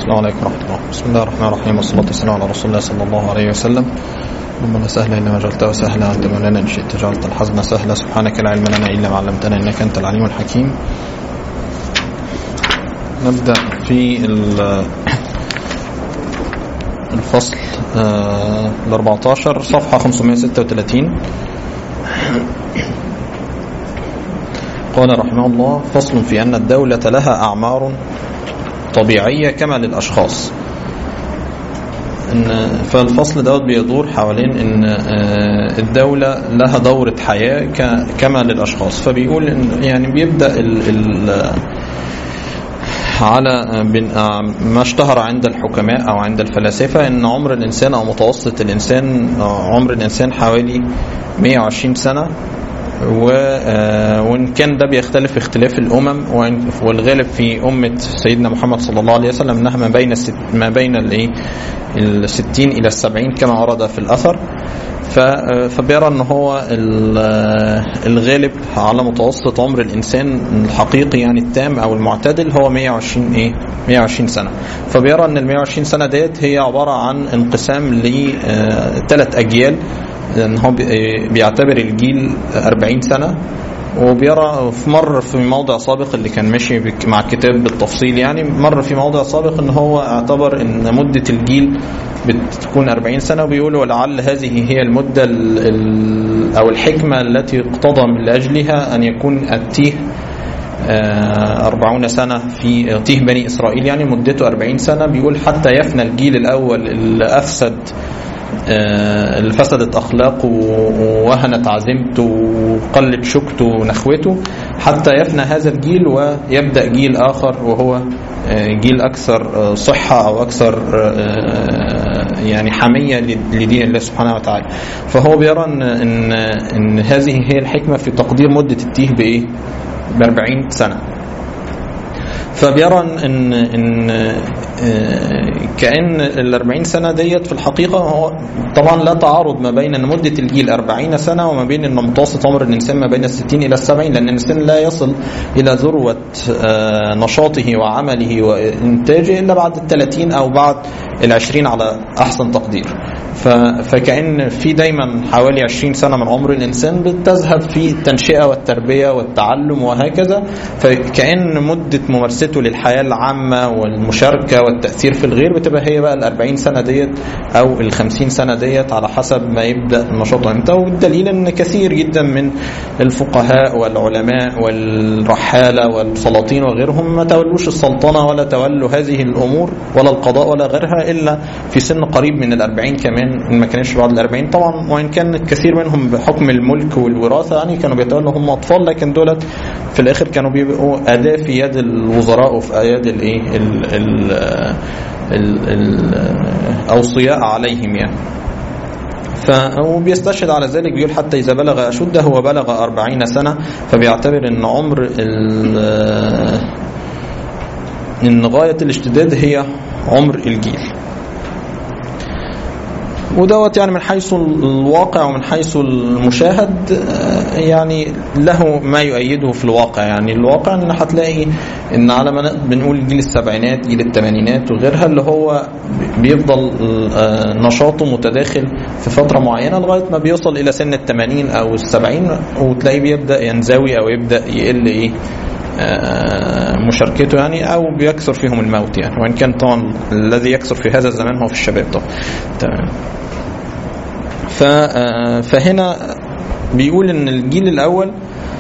السلام عليكم ورحمة الله بسم الله الرحمن الرحيم والصلاة والسلام على رسول الله صلى الله عليه وسلم اللهم لا سهل إلا ما جعلته سهلا أنت مولانا إن شئت جعلت الحزن سهلا سبحانك لا علم لنا إلا ما علمتنا إنك أنت العليم الحكيم نبدأ في الفصل ال 14 صفحة 536 قال رحمه الله فصل في أن الدولة لها أعمار طبيعية كما للأشخاص إن فالفصل دوت بيدور حوالين ان الدولة لها دورة حياة كما للأشخاص فبيقول إن يعني بيبدأ ال ال على ما اشتهر عند الحكماء او عند الفلاسفه ان عمر الانسان او متوسط الانسان عمر الانسان حوالي 120 سنه وان كان ده بيختلف اختلاف الامم والغالب في امه سيدنا محمد صلى الله عليه وسلم انها ما بين الست ما بين الايه ال 60 الى ال 70 كما ورد في الاثر فبيرى ان هو الغالب على متوسط عمر الانسان الحقيقي يعني التام او المعتدل هو 120 ايه 120 سنه فبيرى ان ال 120 سنه ديت هي عباره عن انقسام لثلاث اجيال لان هو بيعتبر الجيل 40 سنه وبيرى في مر في موضع سابق اللي كان ماشي مع الكتاب بالتفصيل يعني مر في موضع سابق ان هو اعتبر ان مده الجيل بتكون 40 سنه وبيقول ولعل هذه هي المده ال او الحكمه التي اقتضى من لاجلها ان يكون التيه أربعون سنة في تيه بني إسرائيل يعني مدته أربعين سنة بيقول حتى يفنى الجيل الأول اللي أفسد اللي فسدت اخلاقه ووهنت عزيمته وقلت شوكته ونخوته حتى يفنى هذا الجيل ويبدا جيل اخر وهو جيل اكثر صحه او اكثر يعني حميه لدين الله سبحانه وتعالى فهو بيرى ان ان ان هذه هي الحكمه في تقدير مده التيه بايه؟ ب 40 سنه فبيرى ان ان كان ال 40 سنه ديت في الحقيقه هو طبعا لا تعارض ما بين ان مده الجيل 40 سنه وما بين ان متوسط عمر الانسان ما بين ال 60 الى ال 70 لان الانسان لا يصل الى ذروه نشاطه وعمله وانتاجه الا بعد ال 30 او بعد ال 20 على احسن تقدير فكأن في دايما حوالي 20 سنة من عمر الإنسان بتذهب في التنشئة والتربية والتعلم وهكذا فكأن مدة ممارسته للحياة العامة والمشاركة والتأثير في الغير بتبقى هي بقى ال 40 سنة ديت أو ال 50 سنة ديت على حسب ما يبدأ نشاطه امتى والدليل أن كثير جدا من الفقهاء والعلماء والرحالة والسلاطين وغيرهم ما تولوش السلطنة ولا تولوا هذه الأمور ولا القضاء ولا غيرها إلا في سن قريب من ال 40 كمان ان ما كانش بعد ال 40 طبعا وان كان كثير منهم بحكم الملك والوراثه يعني كانوا بيتولوا هم اطفال لكن دولت في الاخر كانوا بيبقوا اداه في يد الوزراء وفي يد الايه الاوصياء عليهم يعني ف وبيستشهد على ذلك بيقول حتى إذا بلغ أشده وبلغ أربعين سنة فبيعتبر أن عمر أن غاية الاشتداد هي عمر الجيل ودوت يعني من حيث الواقع ومن حيث المشاهد يعني له ما يؤيده في الواقع يعني الواقع ان هتلاقي ان على ما بنقول جيل السبعينات جيل الثمانينات وغيرها اللي هو بيفضل نشاطه متداخل في فترة معينة لغاية ما بيوصل إلى سن الثمانين أو السبعين وتلاقيه بيبدأ ينزوي أو يبدأ يقل إيه مشاركته يعني او بيكثر فيهم الموت يعني وان كان طبعا الذي يكثر في هذا الزمان هو في الشباب طبعا تمام فهنا بيقول ان الجيل الاول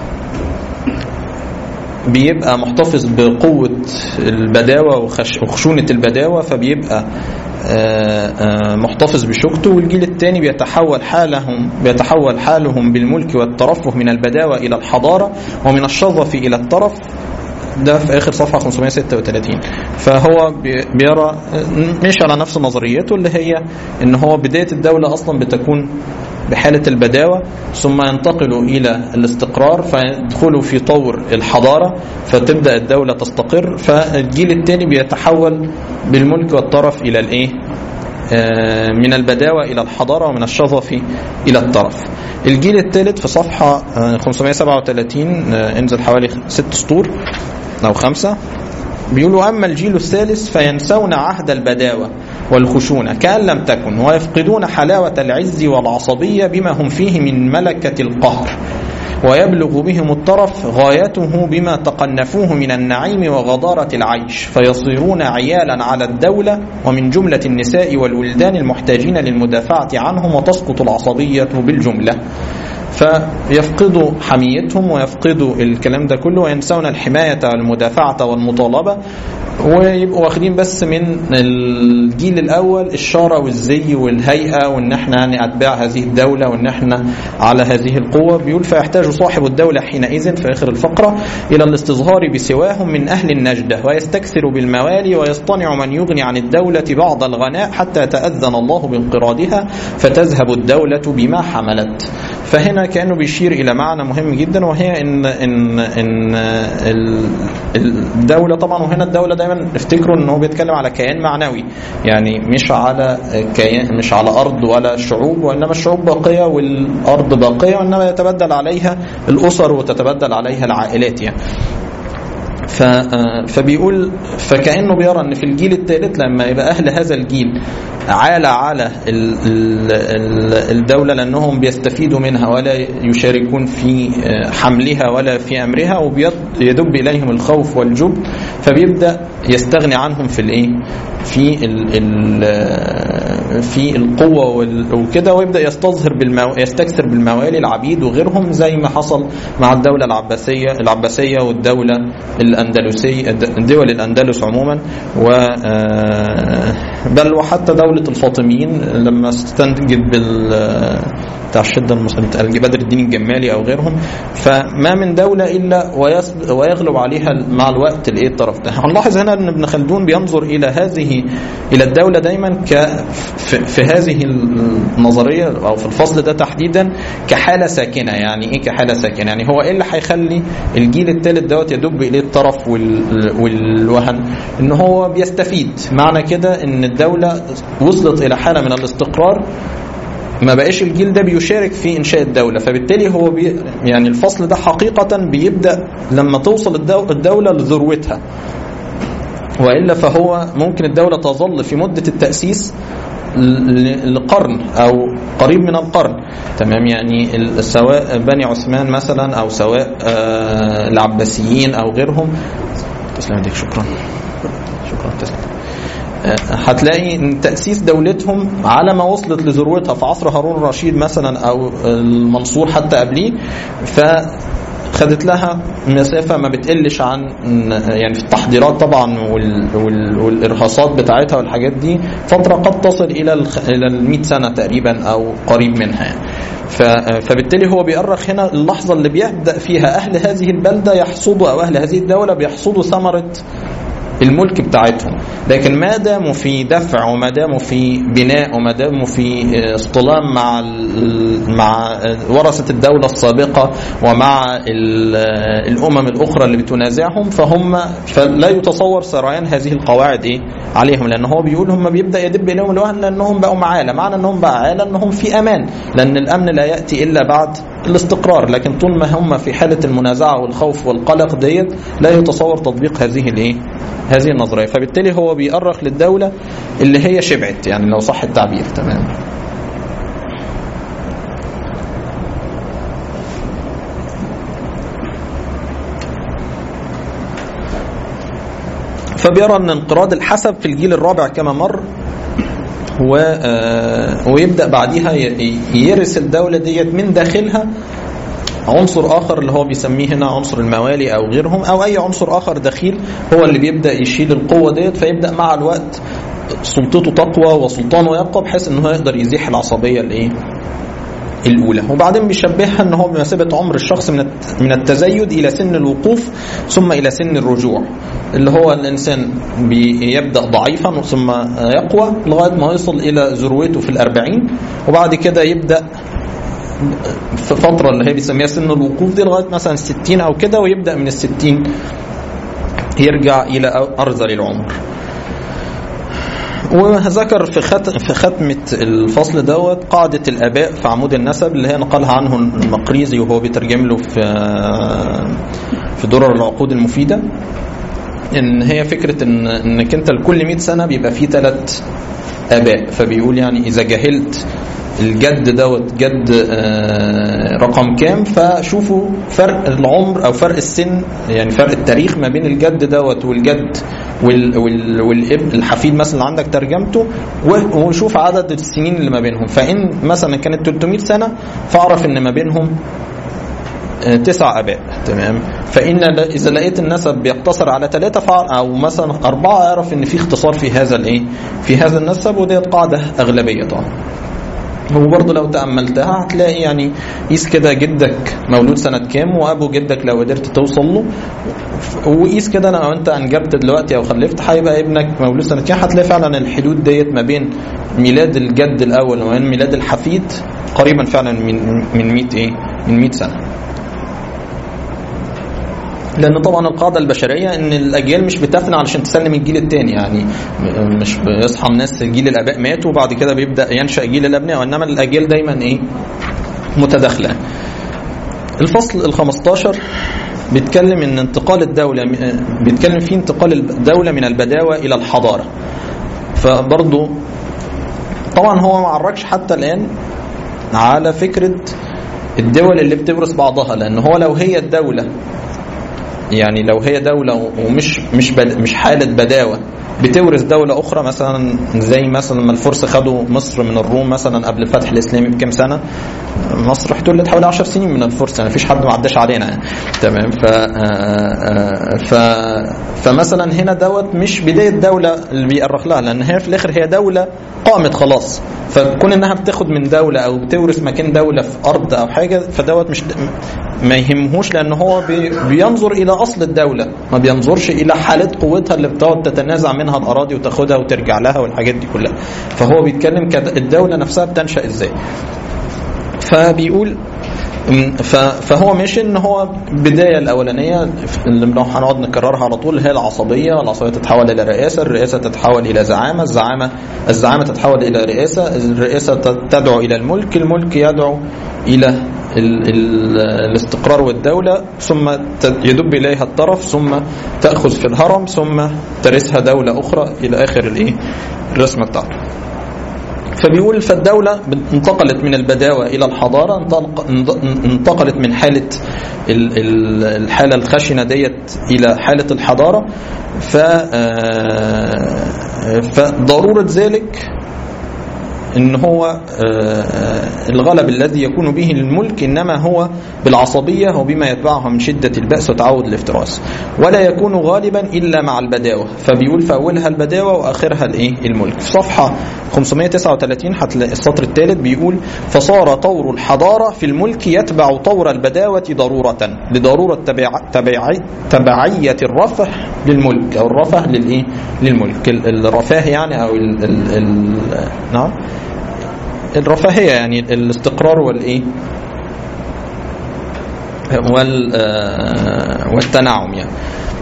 بيبقى محتفظ بقوة البداوة وخشونة البداوة فبيبقى محتفظ بشوكته والجيل الثاني بيتحول حالهم بيتحول حالهم بالملك والترفه من البداوة إلى الحضارة ومن الشظف إلى الترف ده في اخر صفحه 536 فهو بيرى مش على نفس نظريته اللي هي ان هو بدايه الدوله اصلا بتكون بحالة البداوة ثم ينتقلوا إلى الاستقرار فيدخلوا في طور الحضارة فتبدأ الدولة تستقر فالجيل الثاني بيتحول بالملك والطرف إلى الإيه؟ من البداوة إلى الحضارة ومن الشظف إلى الطرف الجيل الثالث في صفحة 537 انزل حوالي ست سطور أو خمسة بيقولوا أما الجيل الثالث فينسون عهد البداوة والخشونة كأن لم تكن ويفقدون حلاوة العز والعصبية بما هم فيه من ملكة القهر ويبلغ بهم الطرف غايته بما تقنفوه من النعيم وغضارة العيش فيصيرون عيالا على الدولة ومن جملة النساء والولدان المحتاجين للمدافعة عنهم وتسقط العصبية بالجملة فيفقدوا حميتهم ويفقدوا الكلام ده كله وينسون الحماية والمدافعة والمطالبة ويبقوا واخدين بس من الجيل الاول الشاره والزي والهيئه وان احنا يعني اتباع هذه الدوله وان احنا على هذه القوه بيقول فيحتاج صاحب الدوله حينئذ في اخر الفقره الى الاستصهار بسواهم من اهل النجده ويستكثر بالموالي ويصطنع من يغني عن الدوله بعض الغناء حتى تاذن الله بانقراضها فتذهب الدوله بما حملت فهنا كانه بيشير الى معنى مهم جدا وهي ان ان ان الدوله طبعا وهنا الدوله دايما افتكروا ان هو بيتكلم على كيان معنوي يعني مش على كيان مش على ارض ولا شعوب وانما الشعوب باقيه والارض باقيه وانما يتبدل عليها الاسر وتتبدل عليها العائلات يعني فبيقول فكانه بيرى ان في الجيل الثالث لما يبقى اهل هذا الجيل عال على الدوله لانهم بيستفيدوا منها ولا يشاركون في حملها ولا في امرها ويدب اليهم الخوف والجبن فبيبدا يستغني عنهم في الايه؟ في ال ال في القوه وكده ويبدا يستظهر بالمو... يستكثر بالموالي العبيد وغيرهم زي ما حصل مع الدوله العباسيه العباسيه والدوله الاندلسيه دول الاندلس عموما و بل وحتى دوله الفاطميين لما استنجد بال بتاع الشده المسلمه بدر الدين الجمالي او غيرهم فما من دوله الا ويغلب عليها مع الوقت الايه الطرف ده هنلاحظ هنا ان ابن خلدون بينظر الى هذه الى الدوله دايما ك في هذه النظريه او في الفصل ده تحديدا كحاله ساكنه يعني ايه كحاله ساكنه يعني هو ايه اللي هيخلي الجيل الثالث دوت يدب اليه الطرف والوهن ان هو بيستفيد معنى كده ان الدوله وصلت الى حاله من الاستقرار ما بقاش الجيل ده بيشارك في انشاء الدوله فبالتالي هو بي يعني الفصل ده حقيقه بيبدا لما توصل الدوله لذروتها والا فهو ممكن الدوله تظل في مده التاسيس لقرن او قريب من القرن تمام يعني سواء بني عثمان مثلا او سواء العباسيين او غيرهم تسلم يديك شكرا شكرا تسلم هتلاقي ان تاسيس دولتهم على ما وصلت لذروتها في عصر هارون الرشيد مثلا او المنصور حتى قبليه ف خدت لها مسافه ما بتقلش عن يعني في التحضيرات طبعا وال وال والارهاصات بتاعتها والحاجات دي فتره قد تصل الى الى ال 100 سنه تقريبا او قريب منها يعني. فبالتالي هو بيأرخ هنا اللحظه اللي بيبدا فيها اهل هذه البلده يحصدوا او اهل هذه الدوله بيحصدوا ثمره الملك بتاعتهم لكن ما داموا في دفع وما داموا في بناء وما داموا في اصطلام مع مع ورثة الدولة السابقة ومع الأمم الأخرى اللي بتنازعهم فهم فلا يتصور سريان هذه القواعد إيه عليهم لأن هو بيقول هم بيبدأ يدب إليهم الوهن لأنهم بقوا معالة معنى أنهم بقى عالة أنهم في أمان لأن الأمن لا يأتي إلا بعد الاستقرار لكن طول ما هم في حالة المنازعة والخوف والقلق ديت لا يتصور تطبيق هذه الايه هذه النظرية فبالتالي هو بيأرخ للدولة اللي هي شبعت يعني لو صح التعبير تمام فبيرى ان انقراض الحسب في الجيل الرابع كما مر و ويبدا بعديها يرث الدوله ديت من داخلها عنصر اخر اللي هو بيسميه هنا عنصر الموالي او غيرهم او اي عنصر اخر دخيل هو اللي بيبدا يشيل القوه ديت فيبدا مع الوقت سلطته تقوى وسلطانه يبقى بحيث ان هو يقدر يزيح العصبيه الايه الاولى وبعدين بيشبهها ان هو بمثابه عمر الشخص من من التزيد الى سن الوقوف ثم الى سن الرجوع اللي هو الانسان بيبدا ضعيفا ثم يقوى لغايه ما يصل الى ذروته في الأربعين وبعد كده يبدا في فترة اللي هي بيسميها سن الوقوف دي لغاية مثلا 60 أو كده ويبدأ من الستين يرجع إلى أرذل العمر وذكر في ختم في ختمة الفصل دوت قاعدة الآباء في عمود النسب اللي هي نقلها عنه المقريزي وهو بيترجم له في في درر العقود المفيدة ان هي فكره ان انك انت لكل 100 سنه بيبقى فيه ثلاث اباء فبيقول يعني اذا جهلت الجد دوت جد آه، رقم كام فشوفوا فرق العمر او فرق السن يعني فرق التاريخ ما بين الجد دوت والجد وال وال والابن الحفيد مثلا عندك ترجمته و- وشوف عدد السنين اللي ما بينهم فان مثلا كانت 300 سنه فاعرف ان ما بينهم آه، تسع اباء تمام فان ل- اذا لقيت النسب بيقتصر على ثلاثه فع- او مثلا اربعه اعرف ان في اختصار في هذا الايه في هذا النسب وديت قاعده اغلبيه طبعا وبرضه لو تأملتها هتلاقي يعني قيس كده جدك مولود سنة كام وأبو جدك لو قدرت توصل له وقيس كده لو أنت أنجبت دلوقتي أو خلفت هيبقى ابنك مولود سنة كام هتلاقي فعلا الحدود ديت ما بين ميلاد الجد الأول وما بين ميلاد الحفيد قريبا فعلا من من 100 إيه؟ من 100 سنة. لان طبعا القاعده البشريه ان الاجيال مش بتفنى علشان تسلم الجيل الثاني يعني م- مش بيصحى الناس جيل الاباء ماتوا وبعد كده بيبدا ينشا جيل الابناء وانما الاجيال دايما ايه متداخله الفصل ال 15 بيتكلم ان انتقال الدوله بيتكلم فيه انتقال الدوله من البداوه الى الحضاره فبرضه طبعا هو ما عرجش حتى الان على فكره الدول اللي بتورث بعضها لان هو لو هي الدوله يعني لو هي دولة ومش مش بد مش حالة بداوة بتورث دولة أخرى مثلا زي مثلا ما الفرس خدوا مصر من الروم مثلا قبل الفتح الإسلامي بكام سنة مصر احتلت حوالي 10 سنين من الفرس يعني مفيش حد ما عداش علينا يعني. تمام ف ف فمثلا هنا دوت مش بداية دولة اللي بيأرخ لها لأن هي في الآخر هي دولة قامت خلاص فكون انها بتاخد من دوله او بتورث مكان دوله في ارض او حاجه فدوت مش ما يهمهوش لان هو بي بينظر الى اصل الدوله ما بينظرش الى حاله قوتها اللي بتقعد تتنازع منها الاراضي وتاخدها وترجع لها والحاجات دي كلها فهو بيتكلم كد- الدوله نفسها بتنشا ازاي فبيقول ف- فهو مش ان هو بدايه الاولانيه اللي بنروح هنقعد نكررها على طول هي العصبيه العصبيه تتحول الى رئاسه الرئاسه تتحول الى زعامه الزعامه الزعامه تتحول الى رئاسه الرئاسه ت- تدعو الى الملك الملك يدعو الى ال ال الاستقرار والدوله ثم ت- يدب اليها الطرف ثم تاخذ في الهرم ثم ترثها دوله اخرى الى اخر الايه الرسمه بتاعته فبيقول فالدولة انتقلت من البداوة إلى الحضارة انطلق- انتقلت من حالة ال- ال- الحالة الخشنة ديت إلى حالة الحضارة ف آه، فضرورة ذلك ان هو آه، الغلب الذي يكون به الملك انما هو بالعصبيه وبما يتبعها من شده الباس وتعود الافتراس ولا يكون غالبا الا مع البداوه فبيقول في اولها البداوه واخرها الايه الملك في صفحه 539 هتلاقي السطر الثالث بيقول فصار طور الحضاره في الملك يتبع طور البداوه ضروره لضروره تبع تبع تبعيه الرفه للملك او الرفه للايه للملك ال- الرفاه يعني او ال ال ال نعم الرفاهيه يعني الاستقرار والايه وال آه، والتنعم يعني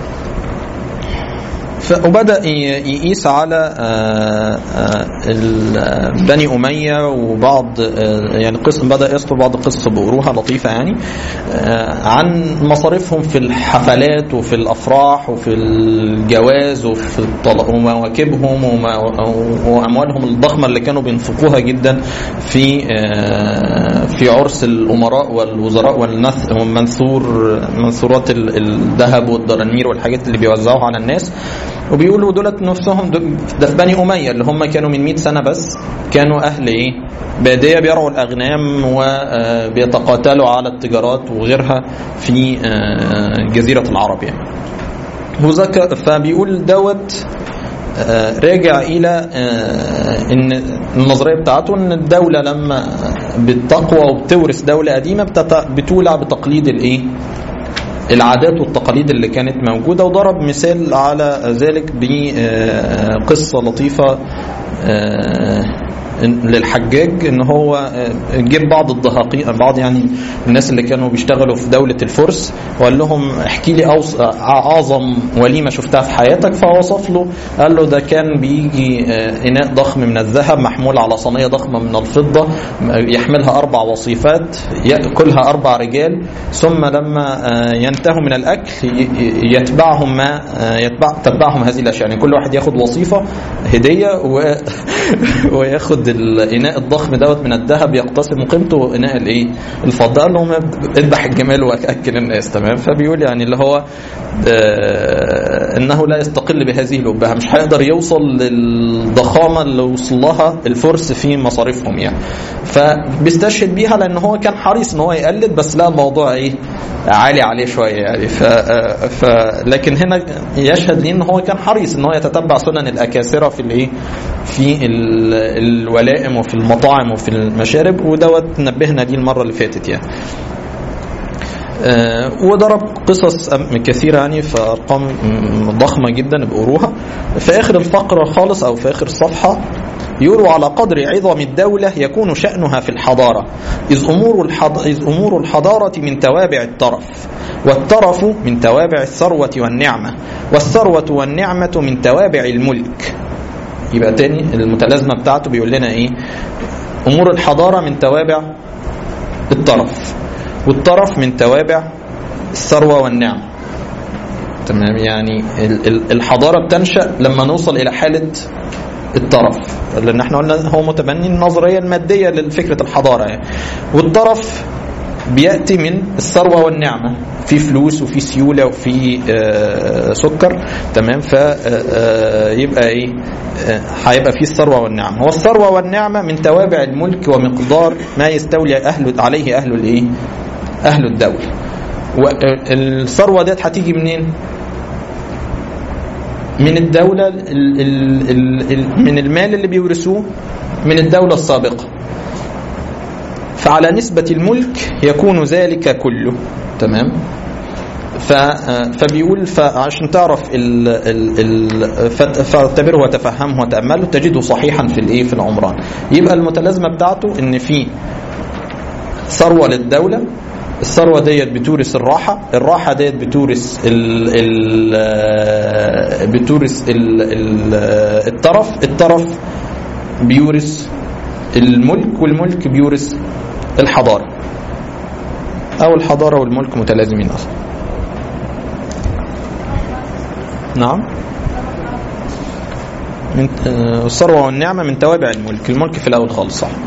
ف- وبدا ي- يقيس على آه، آه، ال- بني اميه وبعض آه، يعني قصص بدا يذكر بعض القصص بيقروها لطيفه يعني آه، عن مصاريفهم في الحفلات وفي الافراح وفي الجواز وفي الطلاق ومواكبهم وما- واموالهم الضخمه اللي كانوا بينفقوها جدا في آه، في عرس الامراء والوزراء والنث- والمنثور منثورات ال- الذهب والدنانير والحاجات اللي بيوزعوها على الناس وبيقولوا دولت نفسهم دول- ده في بني اميه اللي هم كانوا من 100 سنه بس كانوا اهل ايه؟ باديه بيرعوا الاغنام وبيتقاتلوا على التجارات وغيرها في آه، جزيره العرب يعني. وذكر فبيقول دوت آه، راجع الى آه، ان النظريه بتاعته ان الدوله لما بتقوى وبتورث دوله قديمه بتت- بتولع بتقليد الايه؟ العادات والتقاليد اللي كانت موجوده وضرب مثال على ذلك بقصه لطيفه آه، للحجاج ان هو جيب بعض الضهاقين بعض يعني الناس اللي كانوا بيشتغلوا في دوله الفرس وقال لهم احكي لي أوص... اعظم وليمه شفتها في حياتك فوصف له قال له ده كان بيجي اناء ضخم من الذهب محمول على صينيه ضخمه من الفضه يحملها اربع وصيفات ياكلها اربع رجال ثم لما ينتهوا من الاكل يتبعهم ما يتبع تتبعهم هذه الاشياء يعني كل واحد ياخد وصيفه هديه و... وياخد الاناء الضخم دوت من الذهب يقتسم قيمته اناء الايه الفضه قال لهم اذبح الجمال واكل الناس تمام فبيقول يعني اللي هو آه انه لا يستقل بهذه الابهه مش هيقدر يوصل للضخامه اللي وصل لها الفرس في مصاريفهم يعني فبيستشهد بيها لان هو كان حريص ان هو يقلد بس لا الموضوع ايه عالي عليه شويه يعني ف... ف... لكن هنا يشهد ليه ان هو كان حريص ان هو يتتبع سنن الاكاسره في الايه في ال... الولائم وفي المطاعم وفي المشارب ودوت نبهنا دي المره اللي فاتت يعني آه وضرب قصص كثيرة يعني في أرقام ضخمة جدا بقروها في آخر الفقرة خالص أو في آخر الصفحة يقولوا على قدر عظم الدولة يكون شأنها في الحضارة إذ أمور, الحض... إذ أمور الحضارة من توابع الترف والترف من توابع الثروة والنعمة والثروة والنعمة من توابع الملك يبقى تاني المتلازمة بتاعته بيقول لنا إيه أمور الحضارة من توابع الترف والطرف من توابع الثروة والنعمة تمام يعني الحضارة بتنشأ لما نوصل إلى حالة الطرف لأن احنا قلنا هو متبني النظرية المادية لفكرة الحضارة يعني والطرف بيأتي من الثروة والنعمة في فلوس وفي سيولة وفي آه سكر تمام فيبقى ايه هيبقى فيه الثروة والنعمة والثروة والنعمة من توابع الملك ومقدار ما يستولي أهل عليه أهل الايه أهل الدولة والثروة ديت هتيجي منين؟ من الدولة ال ال ال من المال اللي بيورثوه من الدولة السابقة فعلى نسبة الملك يكون ذلك كله تمام فبيقول فعشان تعرف ال ال فاعتبره وتفهمه وتأمله تجده صحيحا في الايه في العمران يبقى المتلازمة بتاعته ان في ثروة للدولة الثروة ديت بتورث الراحة الراحة ديت بتورث ال ال بتورث ال ال الترف الترف بيورث الملك والملك بيورث الحضارة أو الحضارة والملك متلازمين أصلا نعم من الثروة والنعمة من توابع الملك الملك في الأول خالص صح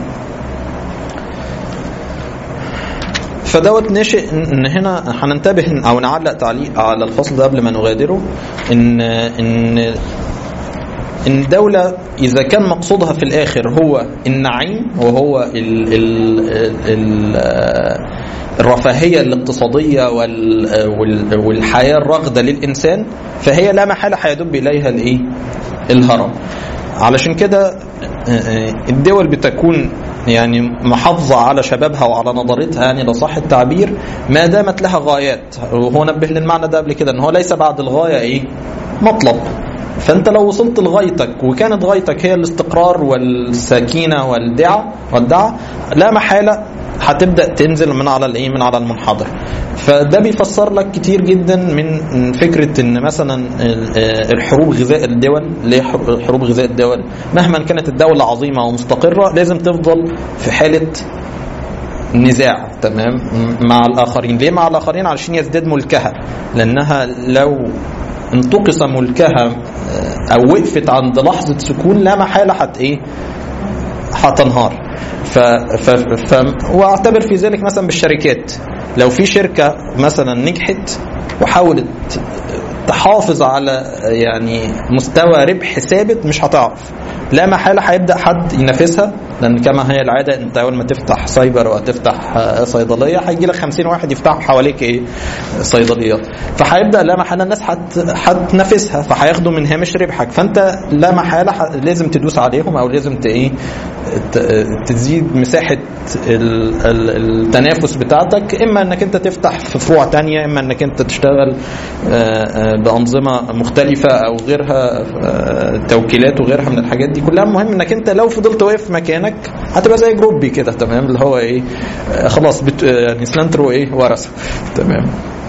فدوت ناشئ ان هنا هننتبه او نعلق تعليق على الفصل ده قبل ما نغادره ان ان ان الدولة إذا كان مقصودها في الآخر هو النعيم وهو ال ال ال الرفاهية الاقتصادية والحياة الراغدة للإنسان فهي لا محالة هيدب إليها الإيه؟ الهرم علشان كده الدول بتكون يعني محافظة على شبابها وعلى نظرتها يعني لو صح التعبير ما دامت لها غايات وهو نبه للمعنى ده قبل كده ان هو ليس بعد الغاية ايه مطلب فانت لو وصلت لغايتك وكانت غايتك هي الاستقرار والسكينة والدعة والدعة لا محالة هتبدا تنزل من على الايه من على المنحدر فده بيفسر لك كتير جدا من فكره ان مثلا الحروب غذاء الدول ليه حروب غذاء الدول مهما كانت الدوله عظيمه ومستقره لازم تفضل في حاله نزاع تمام مع الاخرين ليه مع الاخرين علشان يزداد ملكها لانها لو انتقص ملكها او وقفت عند لحظه سكون لا محاله هت ايه هتنهار ف... ف... ف... واعتبر في ذلك مثلا بالشركات لو في شركه مثلا نجحت وحاولت تحافظ على يعني مستوى ربح ثابت مش هتعرف لا محاله هيبدا حد ينافسها لان كما هي العاده انت اول ما تفتح سايبر وهتفتح آه، صيدليه هيجي لك 50 واحد يفتحوا حواليك ايه صيدليات فهيبدا لا محاله الناس هت- هتنافسها فهياخدوا من هامش ربحك فانت لا محاله ح- لازم تدوس عليهم او لازم ت- ايه ت- تزيد مساحه ال- ال- التنافس بتاعتك اما انك انت تفتح في فروع تانية اما انك انت تشتغل آه، آه، بانظمه مختلفه او غيرها آه، توكيلات وغيرها من الحاجات دي كلها المهم انك انت لو فضلت واقف في مكانك هتبقى زي جروبي كده تمام اللي هو ايه آه، خلاص بت... آه، يعني سلانترو ايه ورثه تمام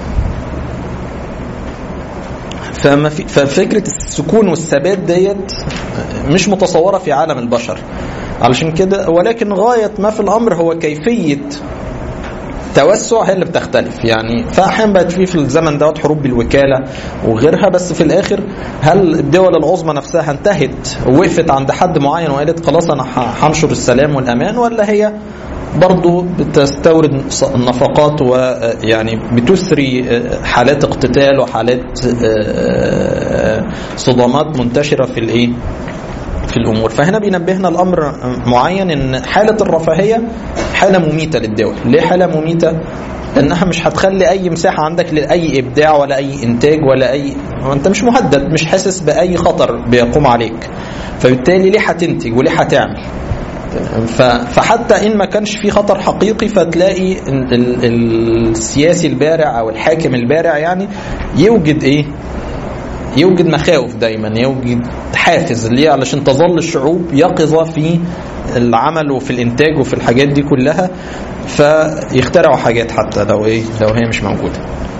فما في ففكره السكون والثبات ديت مش متصوره في عالم البشر علشان كده ولكن غايه ما في الامر هو كيفيه توسع هي اللي بتختلف يعني فاحيانا بقت في في الزمن دوت حروب بالوكاله وغيرها بس في الاخر هل الدول العظمى نفسها انتهت ووقفت عند حد معين وقالت خلاص انا ه- هنشر السلام والامان ولا هي برضو بتستورد ص- نفقات ويعني بتثري حالات اقتتال وحالات آه، صدامات منتشره في الايه في الامور فهنا بينبهنا الامر معين ان حاله الرفاهيه حاله مميته للدول ليه حاله مميته لانها مش هتخلي اي مساحه عندك لاي ابداع ولا اي انتاج ولا اي انت مش مهدد مش حاسس باي خطر بيقوم عليك فبالتالي ليه هتنتج وليه هتعمل ف- فحتى ان ما كانش في خطر حقيقي فتلاقي ال- ال- السياسي البارع او الحاكم البارع يعني يوجد ايه يوجد مخاوف دايما يوجد حافز ليه علشان تظل الشعوب يقظة في العمل وفي الانتاج وفي الحاجات دي كلها فيخترعوا حاجات حتى لو ايه لو هي مش موجوده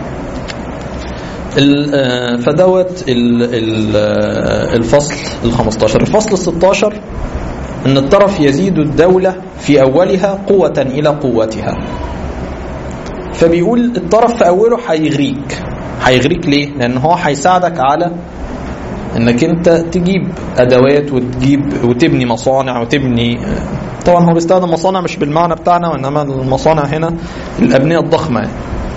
ال- آه، فدوت ال- ال- آه، الفصل ال 15 الفصل ال 16 ان الطرف يزيد الدولة في اولها قوة الى قوتها فبيقول الطرف في اوله هيغريك هيغريك ليه؟ لان هو هيساعدك على انك انت تجيب ادوات وتجيب وتبني مصانع وتبني طبعا هو بيستخدم مصانع مش بالمعنى بتاعنا وانما المصانع هنا الابنيه الضخمه يعني.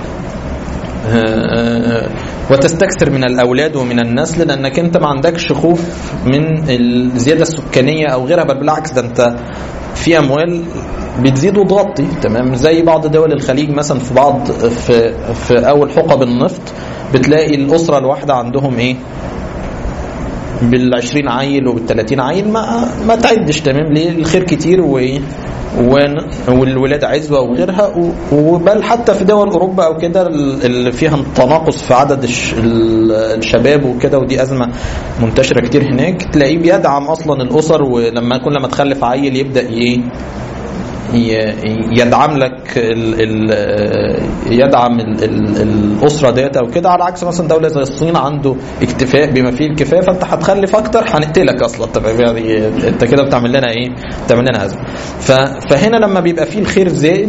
آه، وتستكثر من الاولاد ومن النسل لانك انت ما عندكش خوف من الزياده السكانيه او غيرها بل بالعكس ده انت في اموال بتزيد وتغطي تمام زي بعض دول الخليج مثلا في بعض في في اول حقب النفط بتلاقي الاسره الواحده عندهم ايه بال 20 عيل وبال 30 عيل ما ما تعدش تمام ليه الخير كتير وايه ون- والولاد عزوه وغيرها و- وبل حتى في دول اوروبا او كده اللي فيها تناقص في عدد الش- ال- الشباب وكده ودي ازمه منتشره كتير هناك تلاقيه بيدعم اصلا الاسر ولما كل ما تخلف عيل يبدا ايه ي- يدعم لك ال ال يدعم ال ال الاسره ديت او كده على عكس مثلا دوله زي الصين عنده اكتفاء بما فيه الكفايه فانت هتخلف اكتر هنقتلك اصلا طب يعني انت كده بتعمل لنا ايه؟ بتعمل لنا ازمه ف- فهنا لما بيبقى فيه الخير زائد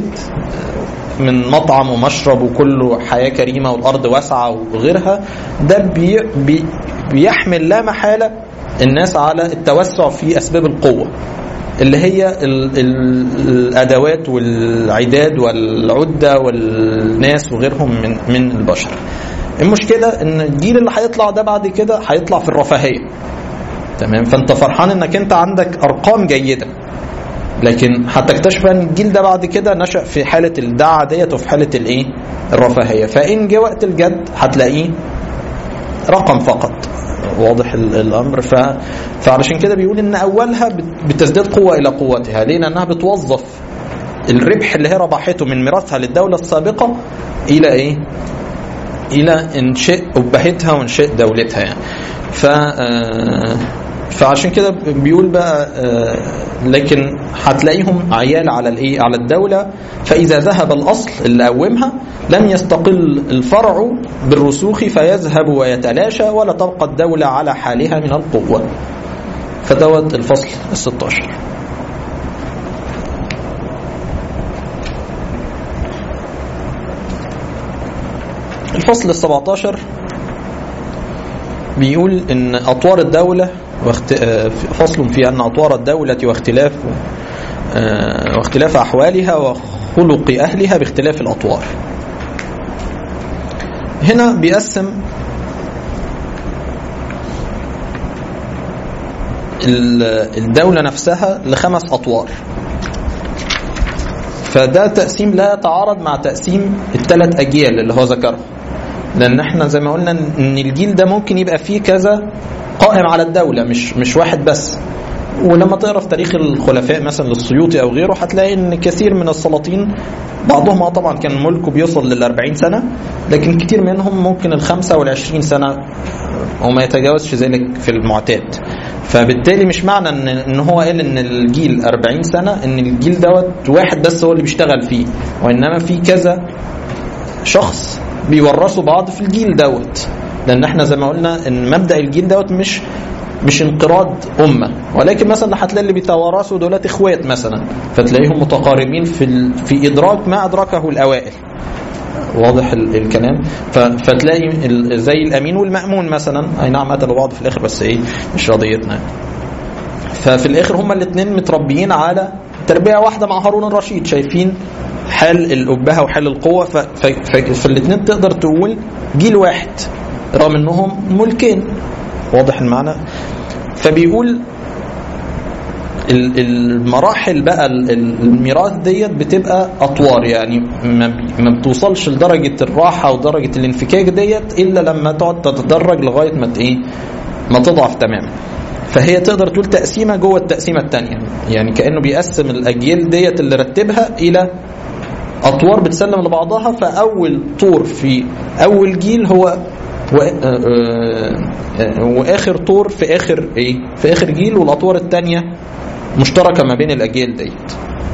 من مطعم ومشرب وكله حياه كريمه والارض واسعه وغيرها ده بي بي بيحمل لا محاله الناس على التوسع في اسباب القوه اللي هي ال ال الادوات والعداد والعده والناس وغيرهم من من البشر. المشكله ان الجيل اللي هيطلع ده بعد كده هيطلع في الرفاهيه. تمام فانت فرحان انك انت عندك ارقام جيده. لكن هتكتشف ان الجيل ده بعد كده نشا في حاله الدعه ديت وفي حاله الايه؟ الرفاهيه، فان جه وقت الجد هتلاقيه رقم فقط واضح ال- الامر ف... فعلشان كده بيقول ان اولها بت- بتزداد قوه الى قوتها ليه لانها بتوظف الربح اللي هي ربحته من ميراثها للدوله السابقه الى ايه الى انشاء ابهتها وانشاء دولتها يعني ف آه، فعشان كده بيقول بقى آه، لكن هتلاقيهم عيال على الايه على الدوله فاذا ذهب الاصل اللي قومها لم يستقل الفرع بالرسوخ فيذهب ويتلاشى ولا تبقى الدوله على حالها من القوه فدوت الفصل ال 16 الفصل ال 17 بيقول ان اطوار الدوله واخت... آه، فصل في ان اطوار الدوله واختلاف آه، واختلاف احوالها وخلق اهلها باختلاف الاطوار. هنا بيقسم ال- الدوله نفسها لخمس اطوار فده تقسيم لا يتعارض مع تقسيم الثلاث اجيال اللي هو ذكرهم لان احنا زي ما قلنا ان الجيل ده ممكن يبقى فيه كذا قائم على الدوله مش مش واحد بس ولما تقرا في تاريخ الخلفاء مثلا للسيوطي او غيره هتلاقي ان كثير من السلاطين بعضهم اه طبعا كان ملكه بيوصل لل 40 سنه لكن كتير منهم ممكن الخمسه وال 20 سنه وما يتجاوزش ذلك في المعتاد فبالتالي مش معنى ان ان هو قال ان الجيل 40 سنه ان الجيل دوت واحد بس هو اللي بيشتغل فيه وانما في كذا شخص بيورثوا بعض في الجيل دوت لان احنا زي ما قلنا ان مبدا الجيل دوت مش مش انقراض امه ولكن مثلا هتلاقي اللي بيتوارثوا دولات اخوات مثلا فتلاقيهم متقاربين في ال... في ادراك ما ادركه الاوائل واضح ال- الكلام ف- فتلاقي ال- زي الامين والمامون مثلا اي نعم قتلوا بعض في الاخر بس ايه مش قضيتنا ففي الاخر هما الاثنين متربيين على تربيه واحده مع هارون الرشيد شايفين حال الابهه وحال القوه ف... ف... ف... فالاثنين تقدر تقول جيل واحد رغم انهم ملكين واضح المعنى فبيقول ال- المراحل بقى ال- ال- الميراث ديت بتبقى اطوار يعني ما بي- ما بتوصلش لدرجه الراحه ودرجه الانفكاك ديت الا لما تقعد تتدرج لغايه ما ت- ايه ما تضعف تماما فهي تقدر تقول تقسيمه جوه التقسيمه الثانيه يعني كانه بيقسم الاجيال ديت اللي رتبها الى اطوار بتسلم لبعضها فاول طور في اول جيل هو و... آه، آه، واخر طور في اخر ايه في اخر جيل والاطوار الثانيه مشتركه ما بين الاجيال ديت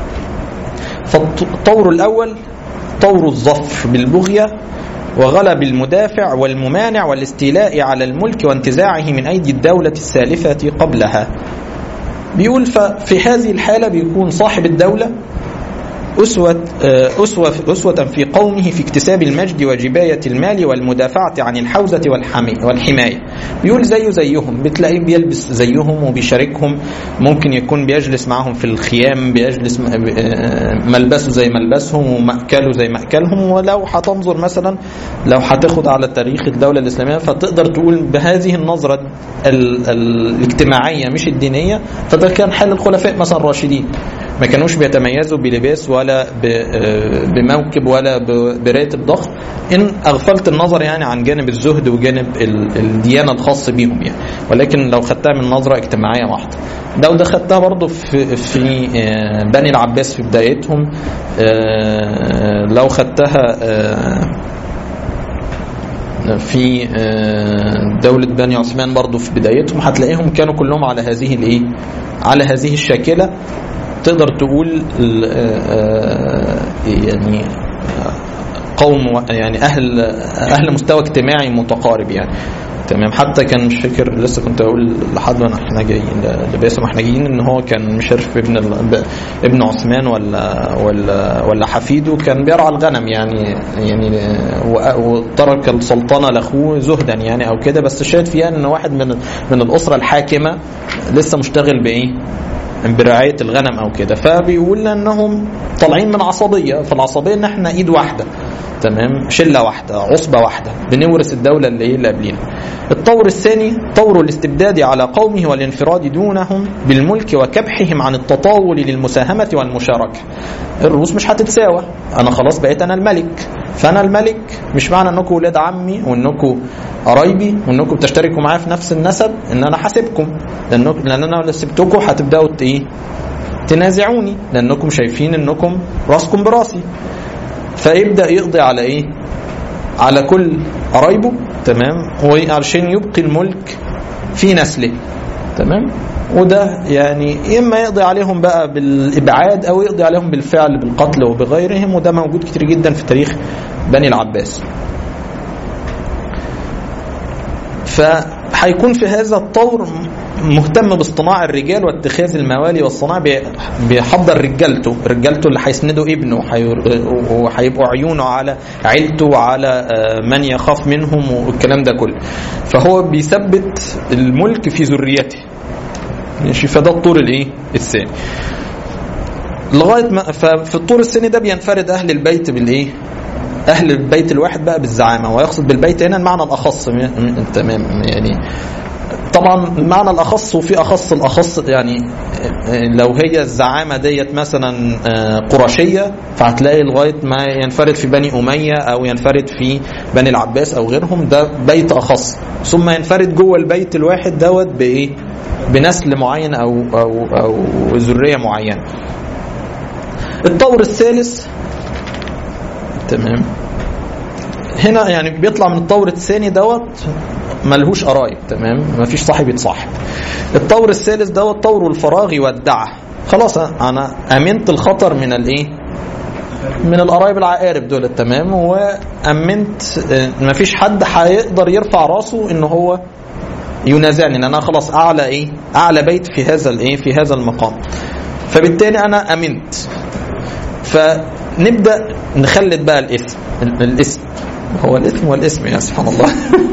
فالطور الاول طور الظفر بالبغيه وغلب المدافع والممانع والاستيلاء على الملك وانتزاعه من ايدي الدوله السالفه قبلها بيقول ففي هذه الحاله بيكون صاحب الدوله أسوة أسوة أسوة في قومه في اكتساب المجد وجباية المال والمدافعة عن الحوزة والحمي والحماية بيقول زيه زيهم بتلاقيه بيلبس زيهم وبيشاركهم ممكن يكون بيجلس معهم في الخيام بيجلس م- آه، ملبسه زي ملبسهم ومأكله زي مأكلهم ولو هتنظر مثلا لو هتاخد على تاريخ الدولة الإسلامية فتقدر تقول بهذه النظرة ال- ال- الاجتماعية مش الدينية فده كان حال الخلفاء مثلا الراشدين ما كانوش بيتميزوا بلباس ولا ب- آه، بموكب ولا ب- براتب ضخم ان اغفلت النظر يعني عن جانب الزهد وجانب ال- الديانه الخاص بيهم يعني ولكن لو خدتها من نظره اجتماعيه واحده ده وده خدتها برضه في في آه، بني العباس في بدايتهم آه، لو خدتها آه، في آه، دولة بني عثمان برضو في بدايتهم هتلاقيهم كانوا كلهم على هذه الايه على هذه الشاكلة تقدر تقول ال- آه، يعني قوم و- يعني اهل اهل مستوى اجتماعي متقارب يعني تمام حتى كان مش فاكر لسه كنت اقول لحد ما احنا جايين لباسم احنا جايين ان هو كان مش عارف ابن ال- ب- ابن عثمان ولا ولا ولا حفيده كان بيرعى الغنم يعني يعني و- وترك السلطنه لاخوه زهدا يعني او كده بس شاهد فيها ان واحد من من الاسره الحاكمه لسه مشتغل بايه؟ برعايه الغنم او كده فبيقول لنا انهم طالعين من عصبيه فالعصبيه ان احنا ايد واحده تمام شله واحده عصبه واحده بنورث الدوله اللي ايه اللي قبلينا الطور الثاني طور الاستبداد على قومه والانفراد دونهم بالملك وكبحهم عن التطاول للمساهمه والمشاركه الروس مش هتتساوى انا خلاص بقيت انا الملك فانا الملك مش معنى انكم ولاد عمي وانكم قرايبي وانكم بتشتركوا معايا في نفس النسب ان انا حاسبكم لانكم لان انا لو سبتكم هتبداوا ت- ايه تنازعوني لانكم شايفين انكم راسكم براسي فيبدا يقضي على ايه على كل قرايبه تمام وعشان يبقي الملك في نسله تمام وده يعني اما يقضي عليهم بقى بالابعاد او يقضي عليهم بالفعل بالقتل وبغيرهم وده موجود كتير جدا في تاريخ بني العباس فهيكون في هذا الطور مهتم باصطناع الرجال واتخاذ الموالي والصناع بي- بيحضر رجالته رجالته اللي هيسندوا ابنه وهي- وهيبقوا عيونه على عيلته وعلى آه، من يخاف منهم والكلام ده كله فهو بيثبت الملك في ذريته ماشي فده الطور الايه الثاني لغايه ما ففي الطور الثاني ده بينفرد اهل البيت بالايه اهل البيت الواحد بقى بالزعامه ويقصد بالبيت هنا المعنى الاخص م- م- تمام يعني طبعا المعنى الاخص وفي اخص الاخص يعني لو هي الزعامه ديت مثلا قرشيه فهتلاقي لغايه ما ينفرد في بني اميه او ينفرد في بني العباس او غيرهم ده بيت اخص ثم ينفرد جوه البيت الواحد دوت بايه؟ بنسل معين او او او ذريه معينه. الطور الثالث تمام هنا يعني بيطلع من الطور الثاني دوت ملهوش قرايب تمام مفيش صاحب يتصاحب الطور الثالث دوت طور الفراغ والدعة خلاص انا امنت الخطر من الايه من القرايب العقارب دول تمام وامنت مفيش حد هيقدر يرفع راسه ان هو ينازعني ان انا خلاص اعلى ايه اعلى بيت في هذا الايه في هذا المقام فبالتالي انا امنت فنبدا نخلد بقى الاسم الاسم هو الاسم والاسم يا سبحان الله